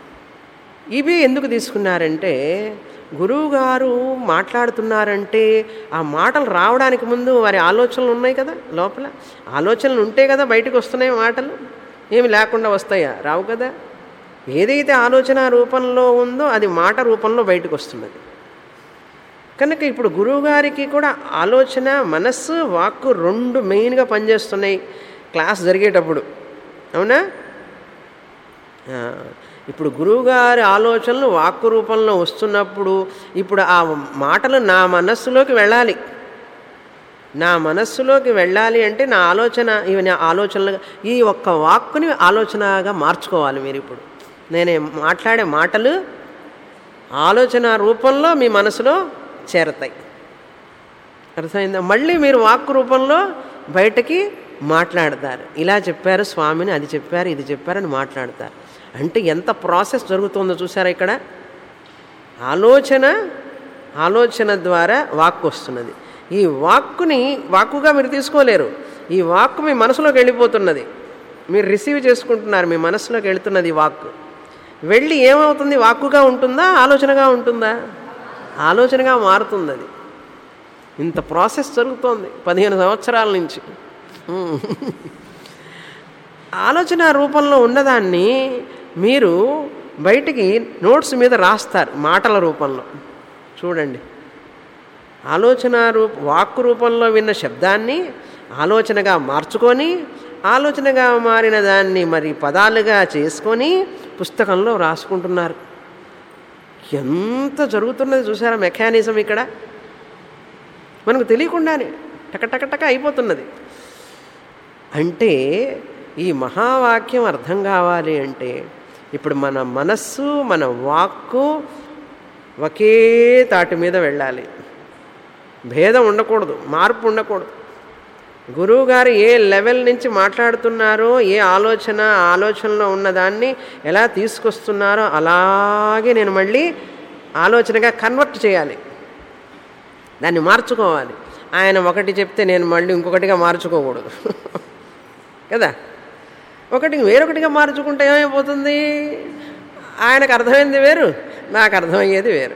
ఇవి ఎందుకు తీసుకున్నారంటే గురువుగారు మాట్లాడుతున్నారంటే ఆ మాటలు రావడానికి ముందు వారి ఆలోచనలు ఉన్నాయి కదా లోపల ఆలోచనలు ఉంటే కదా బయటకు వస్తున్నాయి మాటలు ఏమి లేకుండా వస్తాయా రావు కదా ఏదైతే ఆలోచన రూపంలో ఉందో అది మాట రూపంలో బయటకు వస్తున్నది కనుక ఇప్పుడు గురువుగారికి కూడా ఆలోచన మనస్సు వాక్కు రెండు మెయిన్గా పనిచేస్తున్నాయి క్లాస్ జరిగేటప్పుడు అవునా ఆ, ఇప్పుడు గురువుగారి ఆలోచనలు వాక్కు రూపంలో వస్తున్నప్పుడు ఇప్పుడు ఆ మాటలు నా మనస్సులోకి వెళ్ళాలి నా మనస్సులోకి వెళ్ళాలి అంటే నా ఆలోచన ఇవి నా ఆలోచనలుగా ఈ ఒక్క వాక్కుని ఆలోచనగా మార్చుకోవాలి మీరు ఇప్పుడు నేను మాట్లాడే మాటలు ఆలోచన రూపంలో మీ మనసులో చేరతాయి అర్థమైందా మళ్ళీ మీరు వాక్కు రూపంలో బయటకి మాట్లాడతారు ఇలా చెప్పారు స్వామిని అది చెప్పారు ఇది చెప్పారని మాట్లాడతారు అంటే ఎంత ప్రాసెస్ జరుగుతుందో చూసారా ఇక్కడ ఆలోచన ఆలోచన ద్వారా వాక్కు వస్తున్నది ఈ వాక్కుని వాక్కుగా మీరు తీసుకోలేరు ఈ వాక్కు మీ మనసులోకి వెళ్ళిపోతున్నది మీరు రిసీవ్ చేసుకుంటున్నారు మీ మనసులోకి వెళుతున్నది ఈ వాక్కు వెళ్ళి ఏమవుతుంది వాక్కుగా ఉంటుందా ఆలోచనగా ఉంటుందా ఆలోచనగా మారుతుంది అది ఇంత ప్రాసెస్ జరుగుతోంది పదిహేను సంవత్సరాల నుంచి ఉమ్. ఆలోచన రూపంలో ఉన్నదాన్ని మీరు బయటికి నోట్స్ మీద రాస్తారు మాటల రూపంలో చూడండి ఆలోచన రూప వాక్కు రూపంలో విన్న శబ్దాన్ని ఆలోచనగా మార్చుకొని ఆలోచనగా మారిన దాన్ని మరి పదాలుగా చేసుకొని పుస్తకంలో రాసుకుంటున్నారు ఎంత జరుగుతున్నది చూసారా మెకానిజం ఇక్కడ మనకు తెలియకుండానే టకటకటక అయిపోతున్నది అంటే ఈ మహావాక్యం అర్థం కావాలి అంటే ఇప్పుడు మన మనస్సు మన వాక్కు ఒకే తాటి మీద వెళ్ళాలి భేదం ఉండకూడదు మార్పు ఉండకూడదు గురువు గారు ఏ లెవెల్ నుంచి మాట్లాడుతున్నారో ఏ ఆలోచన ఆ ఆలోచనలో ఉన్నదాన్ని ఎలా తీసుకొస్తున్నారో అలాగే నేను మళ్ళీ ఆలోచనగా కన్వర్ట్ చేయాలి దాన్ని మార్చుకోవాలి ఆయన ఒకటి చెప్తే నేను మళ్ళీ ఇంకొకటిగా మార్చుకోకూడదు కదా ఒకటి వేరొకటిగా మార్చుకుంటే ఏమైపోతుంది ఆయనకు అర్థమైంది వేరు నాకు అర్థమయ్యేది వేరు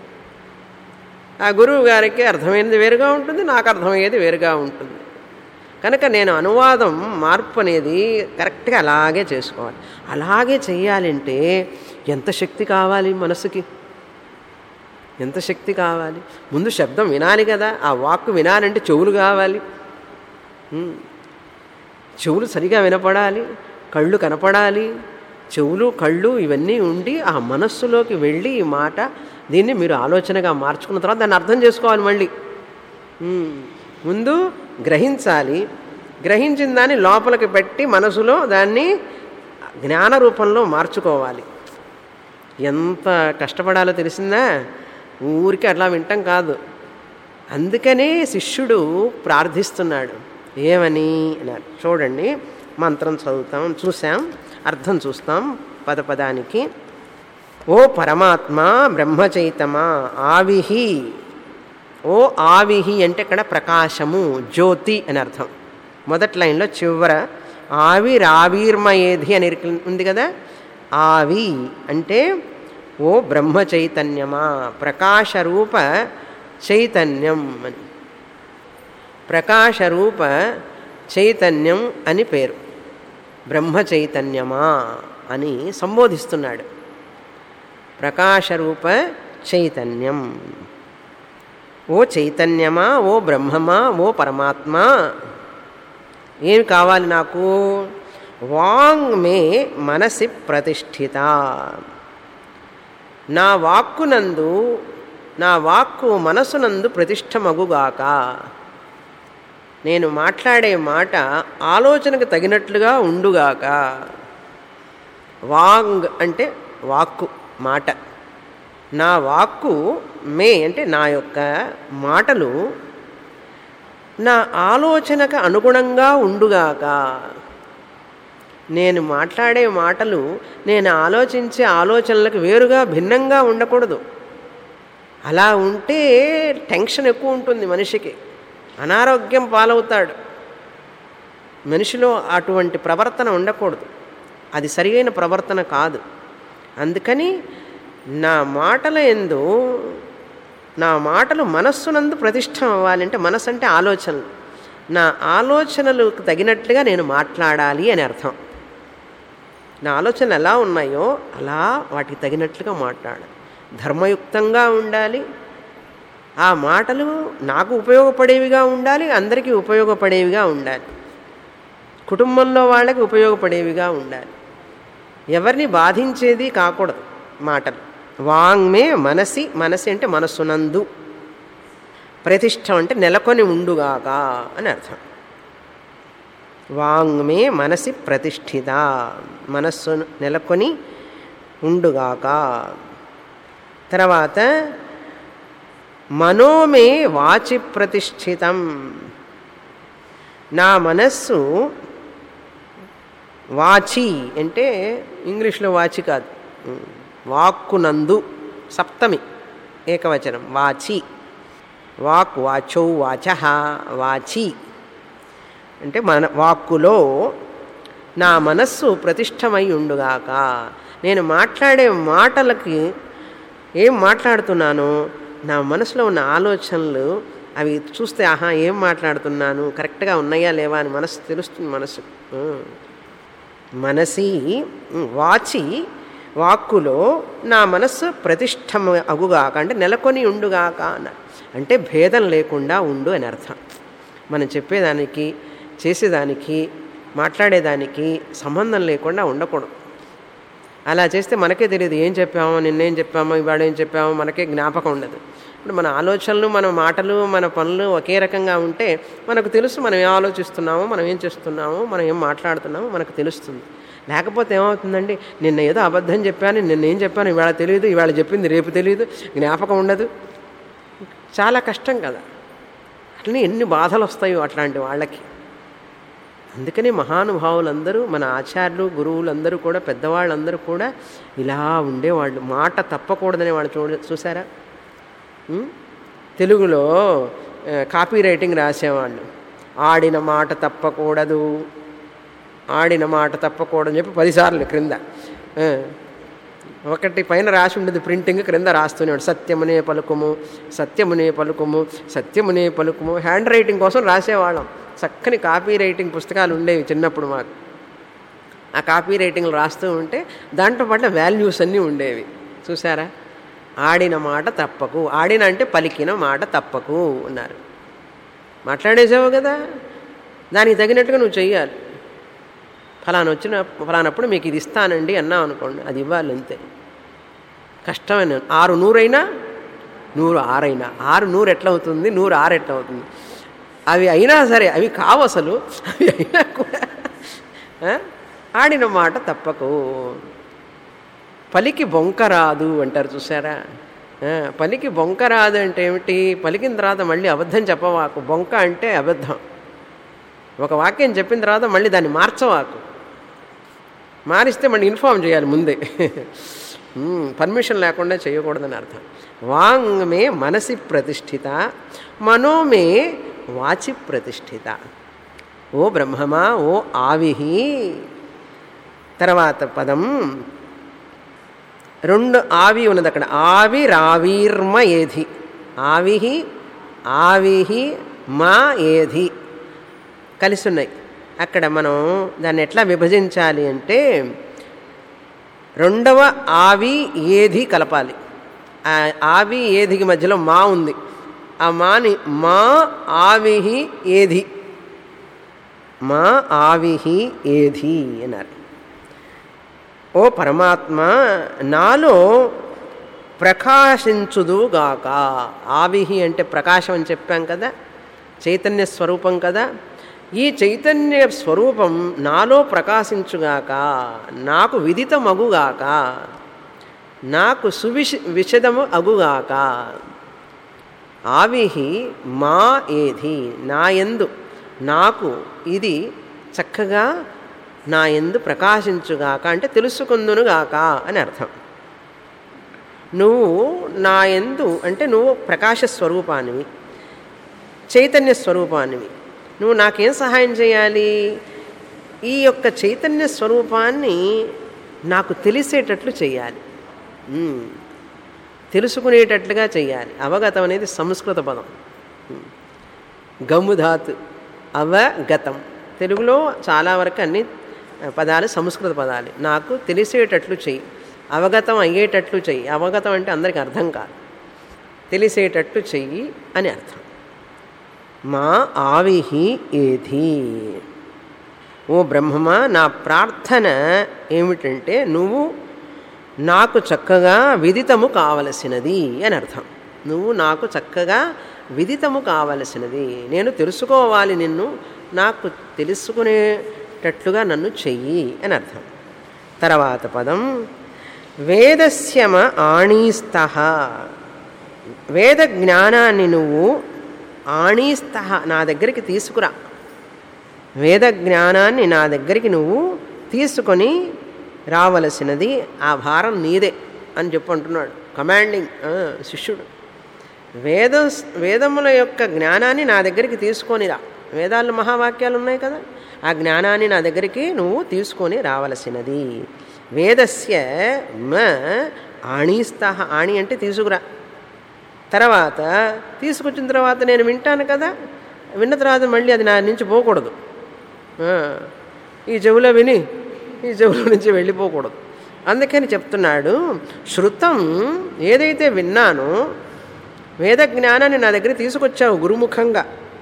ఆ గురువు గారికి అర్థమైనది వేరుగా ఉంటుంది నాకు అర్థమయ్యేది వేరుగా ఉంటుంది కనుక నేను అనువాదం మార్పు అనేది కరెక్ట్గా అలాగే చేసుకోవాలి అలాగే చేయాలంటే ఎంత శక్తి కావాలి మనసుకి ఎంత శక్తి కావాలి ముందు శబ్దం వినాలి కదా ఆ వాక్కు వినాలంటే చెవులు కావాలి ఉమ్. చెవులు సరిగా వినపడాలి కళ్ళు కనపడాలి చెవులు కళ్ళు ఇవన్నీ ఉండి ఆ మనస్సులోకి వెళ్ళి ఈ మాట దీన్ని మీరు ఆలోచనగా మార్చుకున్న తర్వాత దాన్ని అర్థం చేసుకోవాలి మళ్ళీ ఉమ్. ముందు గ్రహించాలి గ్రహించిన దాన్ని లోపలికి పెట్టి మనసులో దాన్ని జ్ఞాన రూపంలో మార్చుకోవాలి ఎంత కష్టపడాలో తెలిసిందా ఊరికి అట్లా వింటాం కాదు అందుకనే శిష్యుడు ప్రార్థిస్తున్నాడు ఏమని అన్నారు చూడండి మంత్రం చదువుతాం చూసాం అర్థం చూస్తాం పదపదానికి ఓ పరమాత్మ బ్రహ్మచైతమా ఆవిహి ఓ ఆవిహి అంటే ఇక్కడ ప్రకాశము జ్యోతి అని అర్థం మొదటి లైన్లో చివర ఆవిరావిర్మయేధి అని ఇరికి- ఉంది కదా ఆవి అంటే ఓ బ్రహ్మ చైతన్యమా ప్రకాశరూప చైతన్యం అని ప్రకాశరూప చైతన్యం అని పేరు బ్రహ్మ చైతన్యమా అని సంబోధిస్తున్నాడు ప్రకాశరూప చైతన్యం ఓ చైతన్యమా ఓ బ్రహ్మమా ఓ పరమాత్మ ఏమి కావాలి నాకు వాంగ్ మే మనసి ప్రతిష్ఠిత నా వాక్కునందు నా వాక్కు మనసునందు ప్రతిష్టమగుగాక నేను మాట్లాడే మాట ఆలోచనకు తగినట్లుగా ఉండుగాక వాంగ్ అంటే వాక్కు మాట నా వాక్కు మే అంటే నా యొక్క మాటలు నా ఆలోచనకు అనుగుణంగా ఉండుగాక నేను మాట్లాడే మాటలు నేను ఆలోచించే ఆలోచనలకు వేరుగా భిన్నంగా ఉండకూడదు అలా ఉంటే టెన్షన్ ఎక్కువ ఉంటుంది మనిషికి అనారోగ్యం పాలవుతాడు మనిషిలో అటువంటి ప్రవర్తన ఉండకూడదు అది సరియైన ప్రవర్తన కాదు అందుకని నా మాటల ఎందు నా మాటలు మనస్సునందు ప్రతిష్ట అవ్వాలంటే మనస్సు అంటే ఆలోచనలు నా ఆలోచనలకు తగినట్లుగా నేను మాట్లాడాలి అని అర్థం నా ఆలోచనలు ఎలా ఉన్నాయో అలా వాటికి తగినట్లుగా మాట్లాడాలి ధర్మయుక్తంగా ఉండాలి ఆ మాటలు నాకు ఉపయోగపడేవిగా ఉండాలి అందరికీ ఉపయోగపడేవిగా ఉండాలి కుటుంబంలో వాళ్ళకి ఉపయోగపడేవిగా ఉండాలి ఎవరిని బాధించేది కాకూడదు మాటలు వాంగ్మే మనసి మనసి అంటే మనస్సునందు ప్రతిష్ట అంటే నెలకొని ఉండుగాక అని అర్థం వాంగ్మే మనసి ప్రతిష్ఠిత మనస్సు నెలకొని ఉండుగాక తర్వాత మనోమే వాచి ప్రతిష్ఠితం నా మనస్సు వాచి అంటే ఇంగ్లీష్లో వాచి కాదు వాక్కునందు సప్తమి ఏకవచనం వాచి వాక్ వాచౌ వాచ వాచి అంటే మన వాక్కులో నా మనస్సు ప్రతిష్టమై ఉండుగాక నేను మాట్లాడే మాటలకి ఏం మాట్లాడుతున్నానో నా మనసులో ఉన్న ఆలోచనలు అవి చూస్తే ఆహా ఏం మాట్లాడుతున్నాను కరెక్ట్గా ఉన్నాయా లేవా అని మనసు తెలుస్తుంది మనసు ఉం. మనసి ఉం, వాచి వాక్కులో నా మనస్సు ప్రతిష్టమ అగుగాక అంటే నెలకొని ఉండుగాక అన్నారు అంటే భేదం లేకుండా ఉండు అని అర్థం మనం చెప్పేదానికి చేసేదానికి మాట్లాడేదానికి సంబంధం లేకుండా ఉండకూడదు అలా చేస్తే మనకే తెలియదు ఏం చెప్పామో నిన్నేం చెప్పామో ఇవాళ ఏం చెప్పామో మనకే జ్ఞాపకం ఉండదు ఇప్పుడు మన ఆలోచనలు మన మాటలు మన పనులు ఒకే రకంగా ఉంటే మనకు తెలుసు మనం ఏం ఆలోచిస్తున్నామో మనం ఏం చేస్తున్నామో మనం ఏం మాట్లాడుతున్నామో మనకు తెలుస్తుంది లేకపోతే ఏమవుతుందండి నిన్న ఏదో అబద్ధం చెప్పాను నిన్న ఏం చెప్పాను ఇవాళ తెలియదు ఇవాళ చెప్పింది రేపు తెలియదు జ్ఞాపకం ఉండదు చాలా కష్టం కదా అట్లనే ఎన్ని బాధలు వస్తాయో అట్లాంటి వాళ్ళకి అందుకనే మహానుభావులందరూ మన ఆచార్యులు గురువులందరూ కూడా పెద్దవాళ్ళందరూ కూడా ఇలా ఉండేవాళ్ళు మాట తప్పకూడదనే వాళ్ళు చూడ చూసారా ఉం? తెలుగులో ఆ, కాపీ రైటింగ్ రాసేవాళ్ళు ఆడిన మాట తప్పకూడదు ఆడిన మాట తప్పకూడదని చెప్పి పదిసార్లు క్రింద ఆ, ఒకటి పైన రాసి ఉండేది ప్రింటింగ్ క్రింద రాస్తూనేవాడు సత్యమునే పలుకుము సత్యమునే పలుకుము సత్యమునే పలుకుము హ్యాండ్ రైటింగ్ కోసం రాసేవాళ్ళం చక్కని కాపీ రైటింగ్ పుస్తకాలు ఉండేవి చిన్నప్పుడు మాకు ఆ కాపీ రైటింగ్లు రాస్తూ ఉంటే దాంట్లో పట్ల వాల్యూస్ అన్నీ ఉండేవి చూసారా ఆడిన మాట తప్పకు ఆడిన అంటే పలికిన మాట తప్పకు అన్నారు మాట్లాడేసావు కదా దానికి తగినట్టుగా నువ్వు చెయ్యాలి ఫలానా వచ్చిన ఫలానప్పుడు మీకు ఇది ఇస్తానండి అన్నావు అనుకోండి అది ఇవ్వాలి అంతే కష్టమైన ఆరు నూరైనా నూరు ఆరైనా ఆరు నూరు ఎట్లా అవుతుంది నూరు ఆరు ఎట్లా అవుతుంది అవి అయినా సరే అవి కావు అసలు అవి అయినా కూడా ఆ? ఆడిన మాట తప్పకు పలికి బొంకరాదు అంటారు చూసారా ఆ, పలికి బొంకరాదు అంటే ఏమిటి పలికిన తర్వాత మళ్ళీ అబద్ధం చెప్పవాకు బొంక అంటే అబద్ధం ఒక వాక్యం చెప్పిన తర్వాత మళ్ళీ దాన్ని మార్చవాకు మారిస్తే మళ్ళీ ఇన్ఫామ్ చేయాలి ముందే పర్మిషన్ లేకుండా చేయకూడదని అర్థం వాంగ్ మే మనసి ప్రతిష్ఠిత మనోమే వాచి ప్రతిష్ఠిత ఓ బ్రహ్మమా ఓ ఆవిహి తర్వాత పదం రెండు ఆవి ఉన్నది అక్కడ ఆవి రావీర్మ ఏధి ఆవిహి ఆవిహి మా ఏధి కలిసి ఉన్నాయి అక్కడ మనం దాన్ని ఎట్లా విభజించాలి అంటే రెండవ ఆవి ఏది కలపాలి ఆ ఆవి ఏదికి మధ్యలో మా ఉంది ఆ మాని మా ఆవిహి ఏది మా ఆవిహి ఏది అన్నారు ఓ పరమాత్మ నాలో ప్రకాశించుదుగాక ఆవిహి అంటే ప్రకాశం అని చెప్పాం కదా చైతన్య స్వరూపం కదా ఈ చైతన్య స్వరూపం నాలో ప్రకాశించుగాక నాకు విదితమగుగాక నాకు సువిష విషదము అగుగాక ఆవిహి మా ఏది నా యందు నాకు ఇది చక్కగా నా యందు ప్రకాశించుగాక అంటే తెలుసుకుందునుగాక అని అర్థం నువ్వు నా యందు అంటే నువ్వు ప్రకాశ స్వరూపానివి చైతన్య స్వరూపానివి నువ్వు నాకేం సహాయం చేయాలి ఈ యొక్క చైతన్య స్వరూపాన్ని నాకు తెలిసేటట్లు చేయాలి ఉమ్. తెలుసుకునేటట్లుగా చేయాలి అవగతం అనేది సంస్కృత పదం ఉమ్. గమ్ముధాతు అవగతం తెలుగులో చాలా వరకు అన్ని పదాలు సంస్కృత పదాలు నాకు తెలిసేటట్లు చెయ్యి అవగతం అయ్యేటట్లు చెయ్యి అవగతం అంటే అందరికి అర్థం కాదు తెలిసేటట్లు చెయ్యి అని అర్థం మా ఆవిహి ఏది ఓ బ్రహ్మమా నా ప్రార్థన ఏమిటంటే నువ్వు నాకు చక్కగా విదితము కావలసినది అని అర్థం నువ్వు నాకు చక్కగా విదితము కావలసినది నేను తెలుసుకోవాలి నిన్ను నాకు తెలుసుకునేటట్లుగా నన్ను చెయ్యి అని అర్థం తర్వాత పదం వేదస్యమ ఆణీస్త వేద జ్ఞానాన్ని నువ్వు ఆణీస్త నా దగ్గరికి తీసుకురా వేద జ్ఞానాన్ని నా దగ్గరికి నువ్వు తీసుకొని రావలసినది ఆ భారం నీదే అని చెప్పు అంటున్నాడు కమాండింగ్ ఆ, శిష్యుడు వేద వేదముల యొక్క జ్ఞానాన్ని నా దగ్గరికి తీసుకొని రా వేదాల్లో మహావాక్యాలు ఉన్నాయి కదా ఆ జ్ఞానాన్ని నా దగ్గరికి నువ్వు తీసుకొని రావలసినది వేదస్య మ ఆణీస్త ఆణి అంటే తీసుకురా తర్వాత తీసుకొచ్చిన తర్వాత నేను వింటాను కదా విన్న తర్వాత మళ్ళీ అది నా నుంచి పోకూడదు ఆ, ఈ చెవులో విని ఈ చెవుల నుంచి వెళ్ళిపోకూడదు అందుకని చెప్తున్నాడు శృతం ఏదైతే విన్నానో వేద జ్ఞానాన్ని నా దగ్గర తీసుకొచ్చావు గురుముఖంగా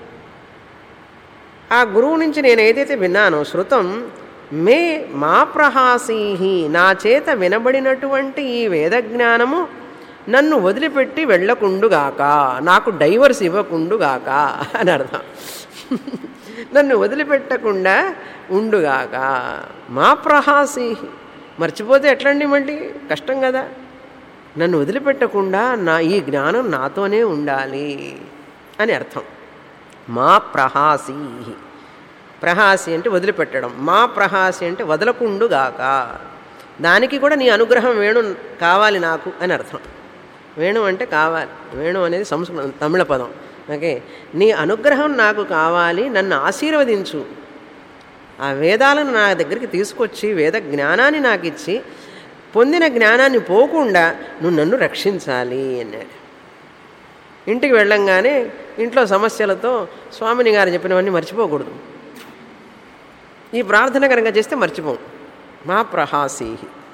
ఆ గురువు నుంచి నేను ఏదైతే విన్నానో శృతం మే మా ప్రహాసీహి నా చేత వినబడినటువంటి ఈ వేద జ్ఞానము నన్ను వదిలిపెట్టి వెళ్ళకుండుగాక నాకు డైవర్స్ ఇవ్వకుండుగాక అని అర్థం నన్ను వదిలిపెట్టకుండా ఉండుగాక మా ప్రహాసీహి మర్చిపోతే ఎట్లండి మళ్ళీ కష్టం కదా నన్ను వదిలిపెట్టకుండా నా ఈ జ్ఞానం నాతోనే ఉండాలి అని అర్థం మా ప్రహాసీ ప్రహాసి అంటే వదిలిపెట్టడం మా ప్రహాసి అంటే వదలకుండుగాక దానికి కూడా నీ అనుగ్రహం వేణు కావాలి నాకు అని అర్థం వేణు అంటే కావాలి వేణు అనేది సంస్కృతం తమిళ పదం ఓకే నీ అనుగ్రహం నాకు కావాలి నన్ను ఆశీర్వదించు ఆ వేదాలను నా దగ్గరికి తీసుకొచ్చి వేద జ్ఞానాన్ని నాకు ఇచ్చి పొందిన జ్ఞానాన్ని పోకుండా నువ్వు నన్ను రక్షించాలి అన్నాడు ఇంటికి వెళ్ళంగానే ఇంట్లో సమస్యలతో స్వామిని గారు చెప్పినవన్నీ మర్చిపోకూడదు ఈ ప్రార్థన కనుక చేస్తే మర్చిపోం మా ప్రహాసీ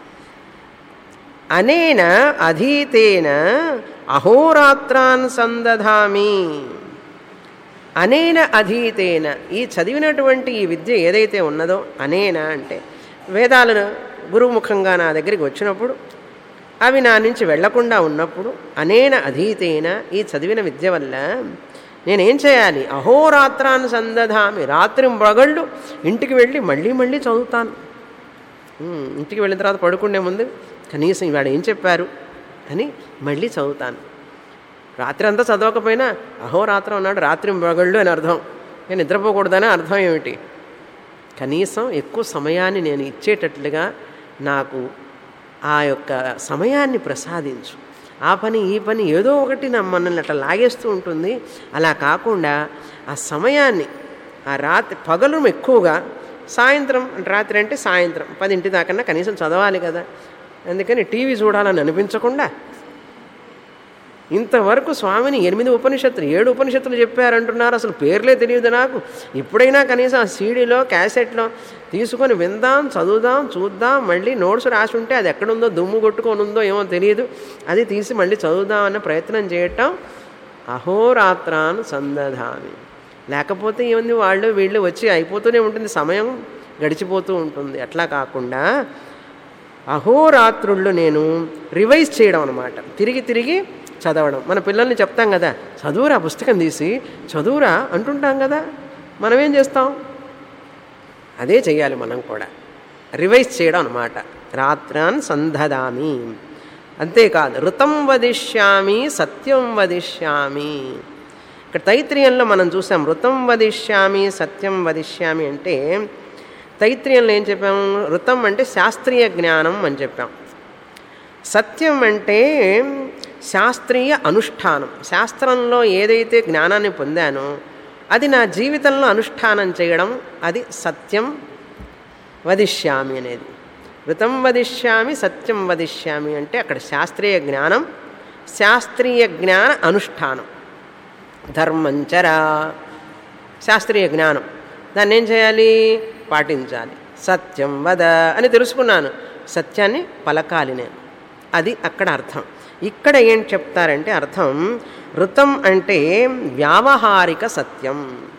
అనేన అధీతేన అహోరాత్రాన్ సందధామి అనేన అధీతేన ఈ చదివినటువంటి ఈ విద్య ఏదైతే ఉన్నదో అనేన అంటే వేదాలను గురుముఖంగా నా దగ్గరికి వచ్చినప్పుడు అవి నా నుంచి వెళ్లకుండా ఉన్నప్పుడు అనేన అధీతేన ఈ చదివిన విద్య వల్ల నేనేం చేయాలి అహోరాత్రాన్ని సందధామి రాత్రి మగళ్ళు ఇంటికి వెళ్ళి మళ్ళీ మళ్ళీ చదువుతాను ఉమ్, ఇంటికి వెళ్ళిన తర్వాత పడుకునే ముందు కనీసం ఇవాళ ఏం చెప్పారు అని మళ్ళీ చదువుతాను రాత్రి అంతా చదవకపోయినా అహోరాత్రం అన్నాడు రాత్రి మగళ్ళు అని అర్థం నేను నిద్రపోకూడదని అర్థం ఏమిటి కనీసం ఎక్కువ సమయాన్ని నేను ఇచ్చేటట్లుగా నాకు ఆ యొక్క సమయాన్ని ప్రసాదించు ఆ పని ఈ పని ఏదో ఒకటి నా మనల్ని అట్లా లాగేస్తూ ఉంటుంది అలా కాకుండా ఆ సమయాన్ని ఆ రాత్రి పగలు ఎక్కువగా సాయంత్రం రాత్రి అంటే సాయంత్రం పదింటి దాకన్నా కనీసం చదవాలి కదా అందుకని టీవీ చూడాలని అనిపించకుండా ఇంతవరకు స్వామిని ఎనిమిది ఉపనిషత్తులు ఏడు ఉపనిషత్తులు చెప్పారంటున్నారు అసలు పేర్లే తెలియదు నాకు ఇప్పుడైనా కనీసం ఆ సీడీలో క్యాసెట్లో తీసుకొని విందాం చదువుదాం చూద్దాం మళ్ళీ నోట్స్ రాసి ఉంటే అది ఎక్కడుందో దుమ్ము కొట్టుకొని ఉందో ఏమో తెలియదు అది తీసి మళ్ళీ చదువుదాం అన్న ప్రయత్నం చేయటం అహోరాత్రాన్ని సందధామి లేకపోతే ఏముంది వాళ్ళు వీళ్ళు వచ్చి అయిపోతూనే ఉంటుంది సమయం గడిచిపోతూ ఉంటుంది అట్లా కాకుండా అహోరాత్రుళ్ళు నేను రివైజ్ చేయడం అనమాట తిరిగి తిరిగి చదవడం మన పిల్లల్ని చెప్తాం కదా చదువురా పుస్తకం తీసి చదువురా అంటుంటాం కదా మనం ఏం చేస్తాం అదే చేయాలి మనం కూడా రివైజ్ చేయడం అనమాట రాత్రాన్ సంధదామి అంతేకాదు ఋతం వదిష్యామి సత్యం వదిష్యామి ఇక్కడ తైత్రీయంలో మనం చూసాం ఋతం వదిష్యామి సత్యం వదిష్యామి అంటే తైత్రీయంలో ఏం చెప్పాము ఋతం అంటే శాస్త్రీయ జ్ఞానం అని చెప్పాం సత్యం అంటే శాస్త్రీయ అనుష్ఠానం శాస్త్రంలో ఏదైతే జ్ఞానాన్ని పొందానో అది నా జీవితంలో అనుష్ఠానం చేయడం అది సత్యం వదిష్యామి అనేది ఋతం వదిష్యామి సత్యం వదిష్యామి అంటే అక్కడ శాస్త్రీయ జ్ఞానం శాస్త్రీయ జ్ఞాన అనుష్ఠానం ధర్మంచరా శాస్త్రీయ జ్ఞానం దాన్ని ఏం చేయాలి పాటించాలి సత్యం వద అని తెలుసుకున్నాను సత్యాన్ని పలకాలి నేను అది అక్కడ అర్థం ఇక్కడ ఏం చెప్తారంటే అర్థం ఋతం అంటే వ్యావహారిక సత్యం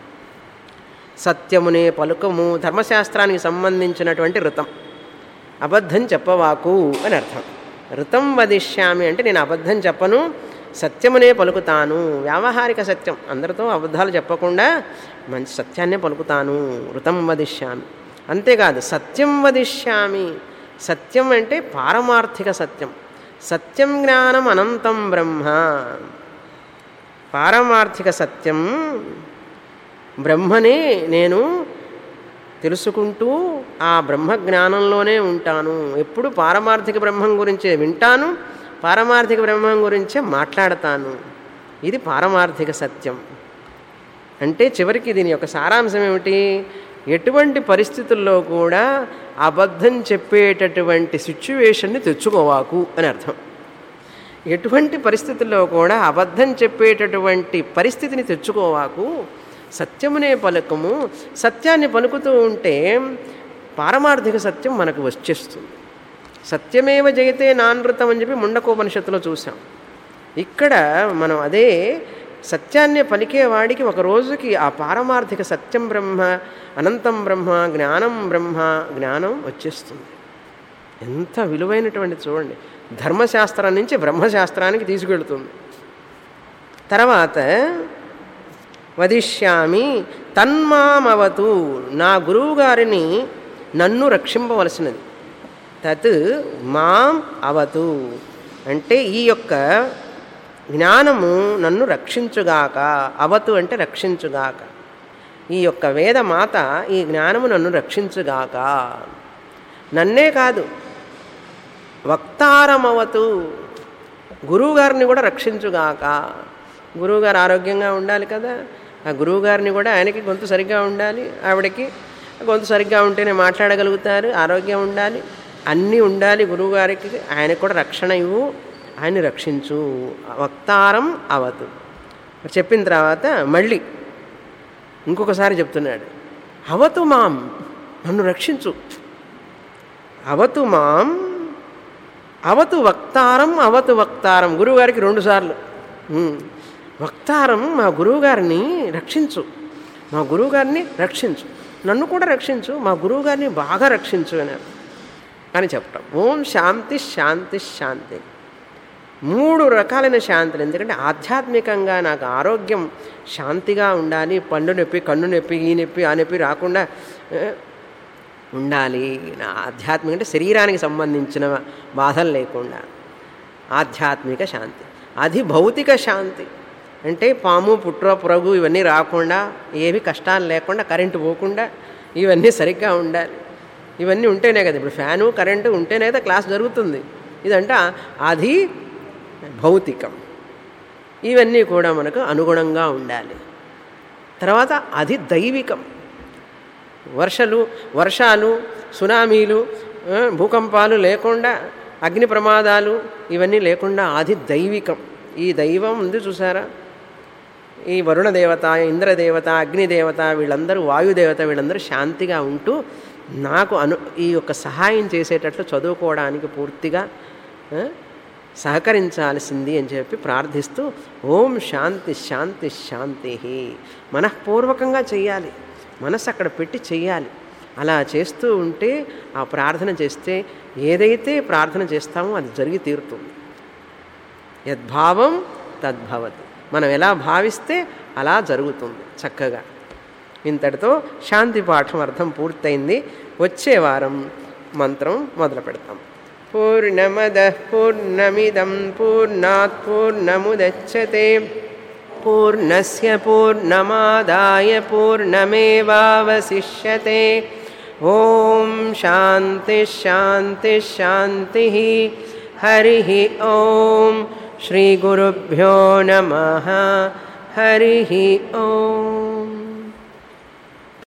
సత్యమునే పలుకము ధర్మశాస్త్రానికి సంబంధించినటువంటి ఋతం అబద్ధం చెప్పవాకు అని అర్థం ఋతం వదిష్యామి అంటే నేను అబద్ధం చెప్పను సత్యమునే పలుకుతాను వ్యావహారిక సత్యం అందరితో అబద్ధాలు చెప్పకుండా మంచి సత్యాన్నే పలుకుతాను ఋతం వదిష్యామి అంతేకాదు సత్యం వదిష్యామి సత్యం అంటే పారమార్థిక సత్యం సత్యం జ్ఞానం అనంతం బ్రహ్మ పారమార్థిక సత్యం బ్రహ్మనే నేను తెలుసుకుంటూ ఆ బ్రహ్మ జ్ఞానంలోనే ఉంటాను ఎప్పుడు పారమార్థిక బ్రహ్మం గురించే వింటాను పారమార్థిక బ్రహ్మం గురించే మాట్లాడతాను ఇది పారమార్థిక సత్యం అంటే చివరికి దీని యొక్క సారాంశం ఏమిటి ఎటువంటి పరిస్థితుల్లో కూడా అబద్ధం చెప్పేటటువంటి సిచ్యువేషన్ని తెచ్చుకోవాకు అని అర్థం ఎటువంటి పరిస్థితుల్లో కూడా అబద్ధం చెప్పేటటువంటి పరిస్థితిని తెచ్చుకోవాకు సత్యమునే పలుకము సత్యాన్ని పలుకుతూ ఉంటే పారమార్థిక సత్యం మనకు వచ్చేస్తుంది సత్యమేవ జయతే నానృతం అని చెప్పి ముండకోపనిషత్తులో చూసాం ఇక్కడ మనం అదే సత్యాన్ని పలికేవాడికి ఒక రోజుకి ఆ పారమార్థిక సత్యం బ్రహ్మ అనంతం బ్రహ్మ జ్ఞానం బ్రహ్మ జ్ఞానం వచ్చేస్తుంది ఎంత విలువైనటువంటి చూడండి ధర్మశాస్త్రం నుంచి బ్రహ్మశాస్త్రానికి తీసుకెళ్తుంది తర్వాత వదిష్యామి తన్మామవతు నా గురువుగారిని నన్ను రక్షింపవలసినది తత్ మాం అవతు అంటే ఈ యొక్క జ్ఞానము నన్ను రక్షించుగాక అవతు అంటే రక్షించుగాక ఈ యొక్క వేదమాత ఈ జ్ఞానము నన్ను రక్షించుగాక నన్నే కాదు వక్తారమవతు గురువుగారిని కూడా రక్షించుగాక గురువుగారు ఆరోగ్యంగా ఉండాలి కదా ఆ గురువుగారిని కూడా ఆయనకి గొంతు సరిగ్గా ఉండాలి ఆవిడకి గొంతు సరిగ్గా ఉంటేనే మాట్లాడగలుగుతారు ఆరోగ్యం ఉండాలి అన్నీ ఉండాలి గురువుగారికి ఆయనకు కూడా రక్షణ ఇవ్వు ఆయన్ని రక్షించు వక్తారం అవతు చెప్పిన తర్వాత మళ్ళీ ఇంకొకసారి చెప్తున్నాడు అవతు మాం నన్ను రక్షించు అవతు మాం అవతు వక్తారం అవతు వక్తారం గురువుగారికి రెండుసార్లు ఉమ్. వక్తారం మా గురువుగారిని రక్షించు మా గురువుగారిని రక్షించు నన్ను కూడా రక్షించు మా గురువుగారిని బాగా రక్షించు అని అని చెప్పటం ఓం శాంతి శాంతి శాంతి మూడు రకాలైన శాంతులు ఎందుకంటే ఆధ్యాత్మికంగా నాకు ఆరోగ్యం శాంతిగా ఉండాలి పండు నొప్పి కన్ను నొప్పి ఈ నొప్పి ఆ నొప్పి రాకుండా ఏ, ఉండాలి నా ఆధ్యాత్మిక అంటే శరీరానికి సంబంధించిన బాధలు లేకుండా ఆధ్యాత్మిక శాంతి అది భౌతిక శాంతి అంటే పాము పుట్ర పురుగు ఇవన్నీ రాకుండా ఏవి కష్టాలు లేకుండా కరెంటు పోకుండా ఇవన్నీ సరిగ్గా ఉండాలి ఇవన్నీ ఉంటేనే కదా ఇప్పుడు ఫ్యాను కరెంటు ఉంటేనే కదా క్లాస్ జరుగుతుంది ఇదంట అది భౌతికం ఇవన్నీ కూడా మనకు అనుగుణంగా ఉండాలి తర్వాత అది దైవికం వర్షలు వర్షాలు సునామీలు ఆ, భూకంపాలు లేకుండా అగ్ని ప్రమాదాలు ఇవన్నీ లేకుండా అది దైవికం ఈ దైవం ఉంది చూసారా ఈ వరుణ దేవత ఇంద్రదేవత అగ్నిదేవత వీళ్ళందరూ వాయుదేవత వీళ్ళందరూ శాంతిగా ఉంటూ నాకు అను ఈ యొక్క సహాయం చేసేటట్లు చదువుకోవడానికి పూర్తిగా ఆ, సహకరించాల్సింది అని చెప్పి ప్రార్థిస్తూ ఓం శాంతి శాంతి శాంతి మనఃపూర్వకంగా చెయ్యాలి మనసు అక్కడ పెట్టి చెయ్యాలి అలా చేస్తూ ఉంటే ఆ ప్రార్థన చేస్తే ఏదైతే ప్రార్థన చేస్తామో అది జరిగి తీరుతుంది యద్భావం తద్భవతి మనం ఎలా భావిస్తే అలా జరుగుతుంది చక్కగా ఇంతటితో శాంతి పాఠం అర్థం పూర్తయింది వచ్చే వారం మంత్రం మొదలు పెడతాం పూర్ణమద పూర్ణమిదం పూర్ణాత్ పూర్ణముదచ్చతే పూర్ణస్య పూర్ణమాదాయ పూర్ణమేవావశిష్యతే ఓం శాంతి శాంతి శాంతి హరి ఓం శ్రీగురుభ్యో నమ హరి ఓం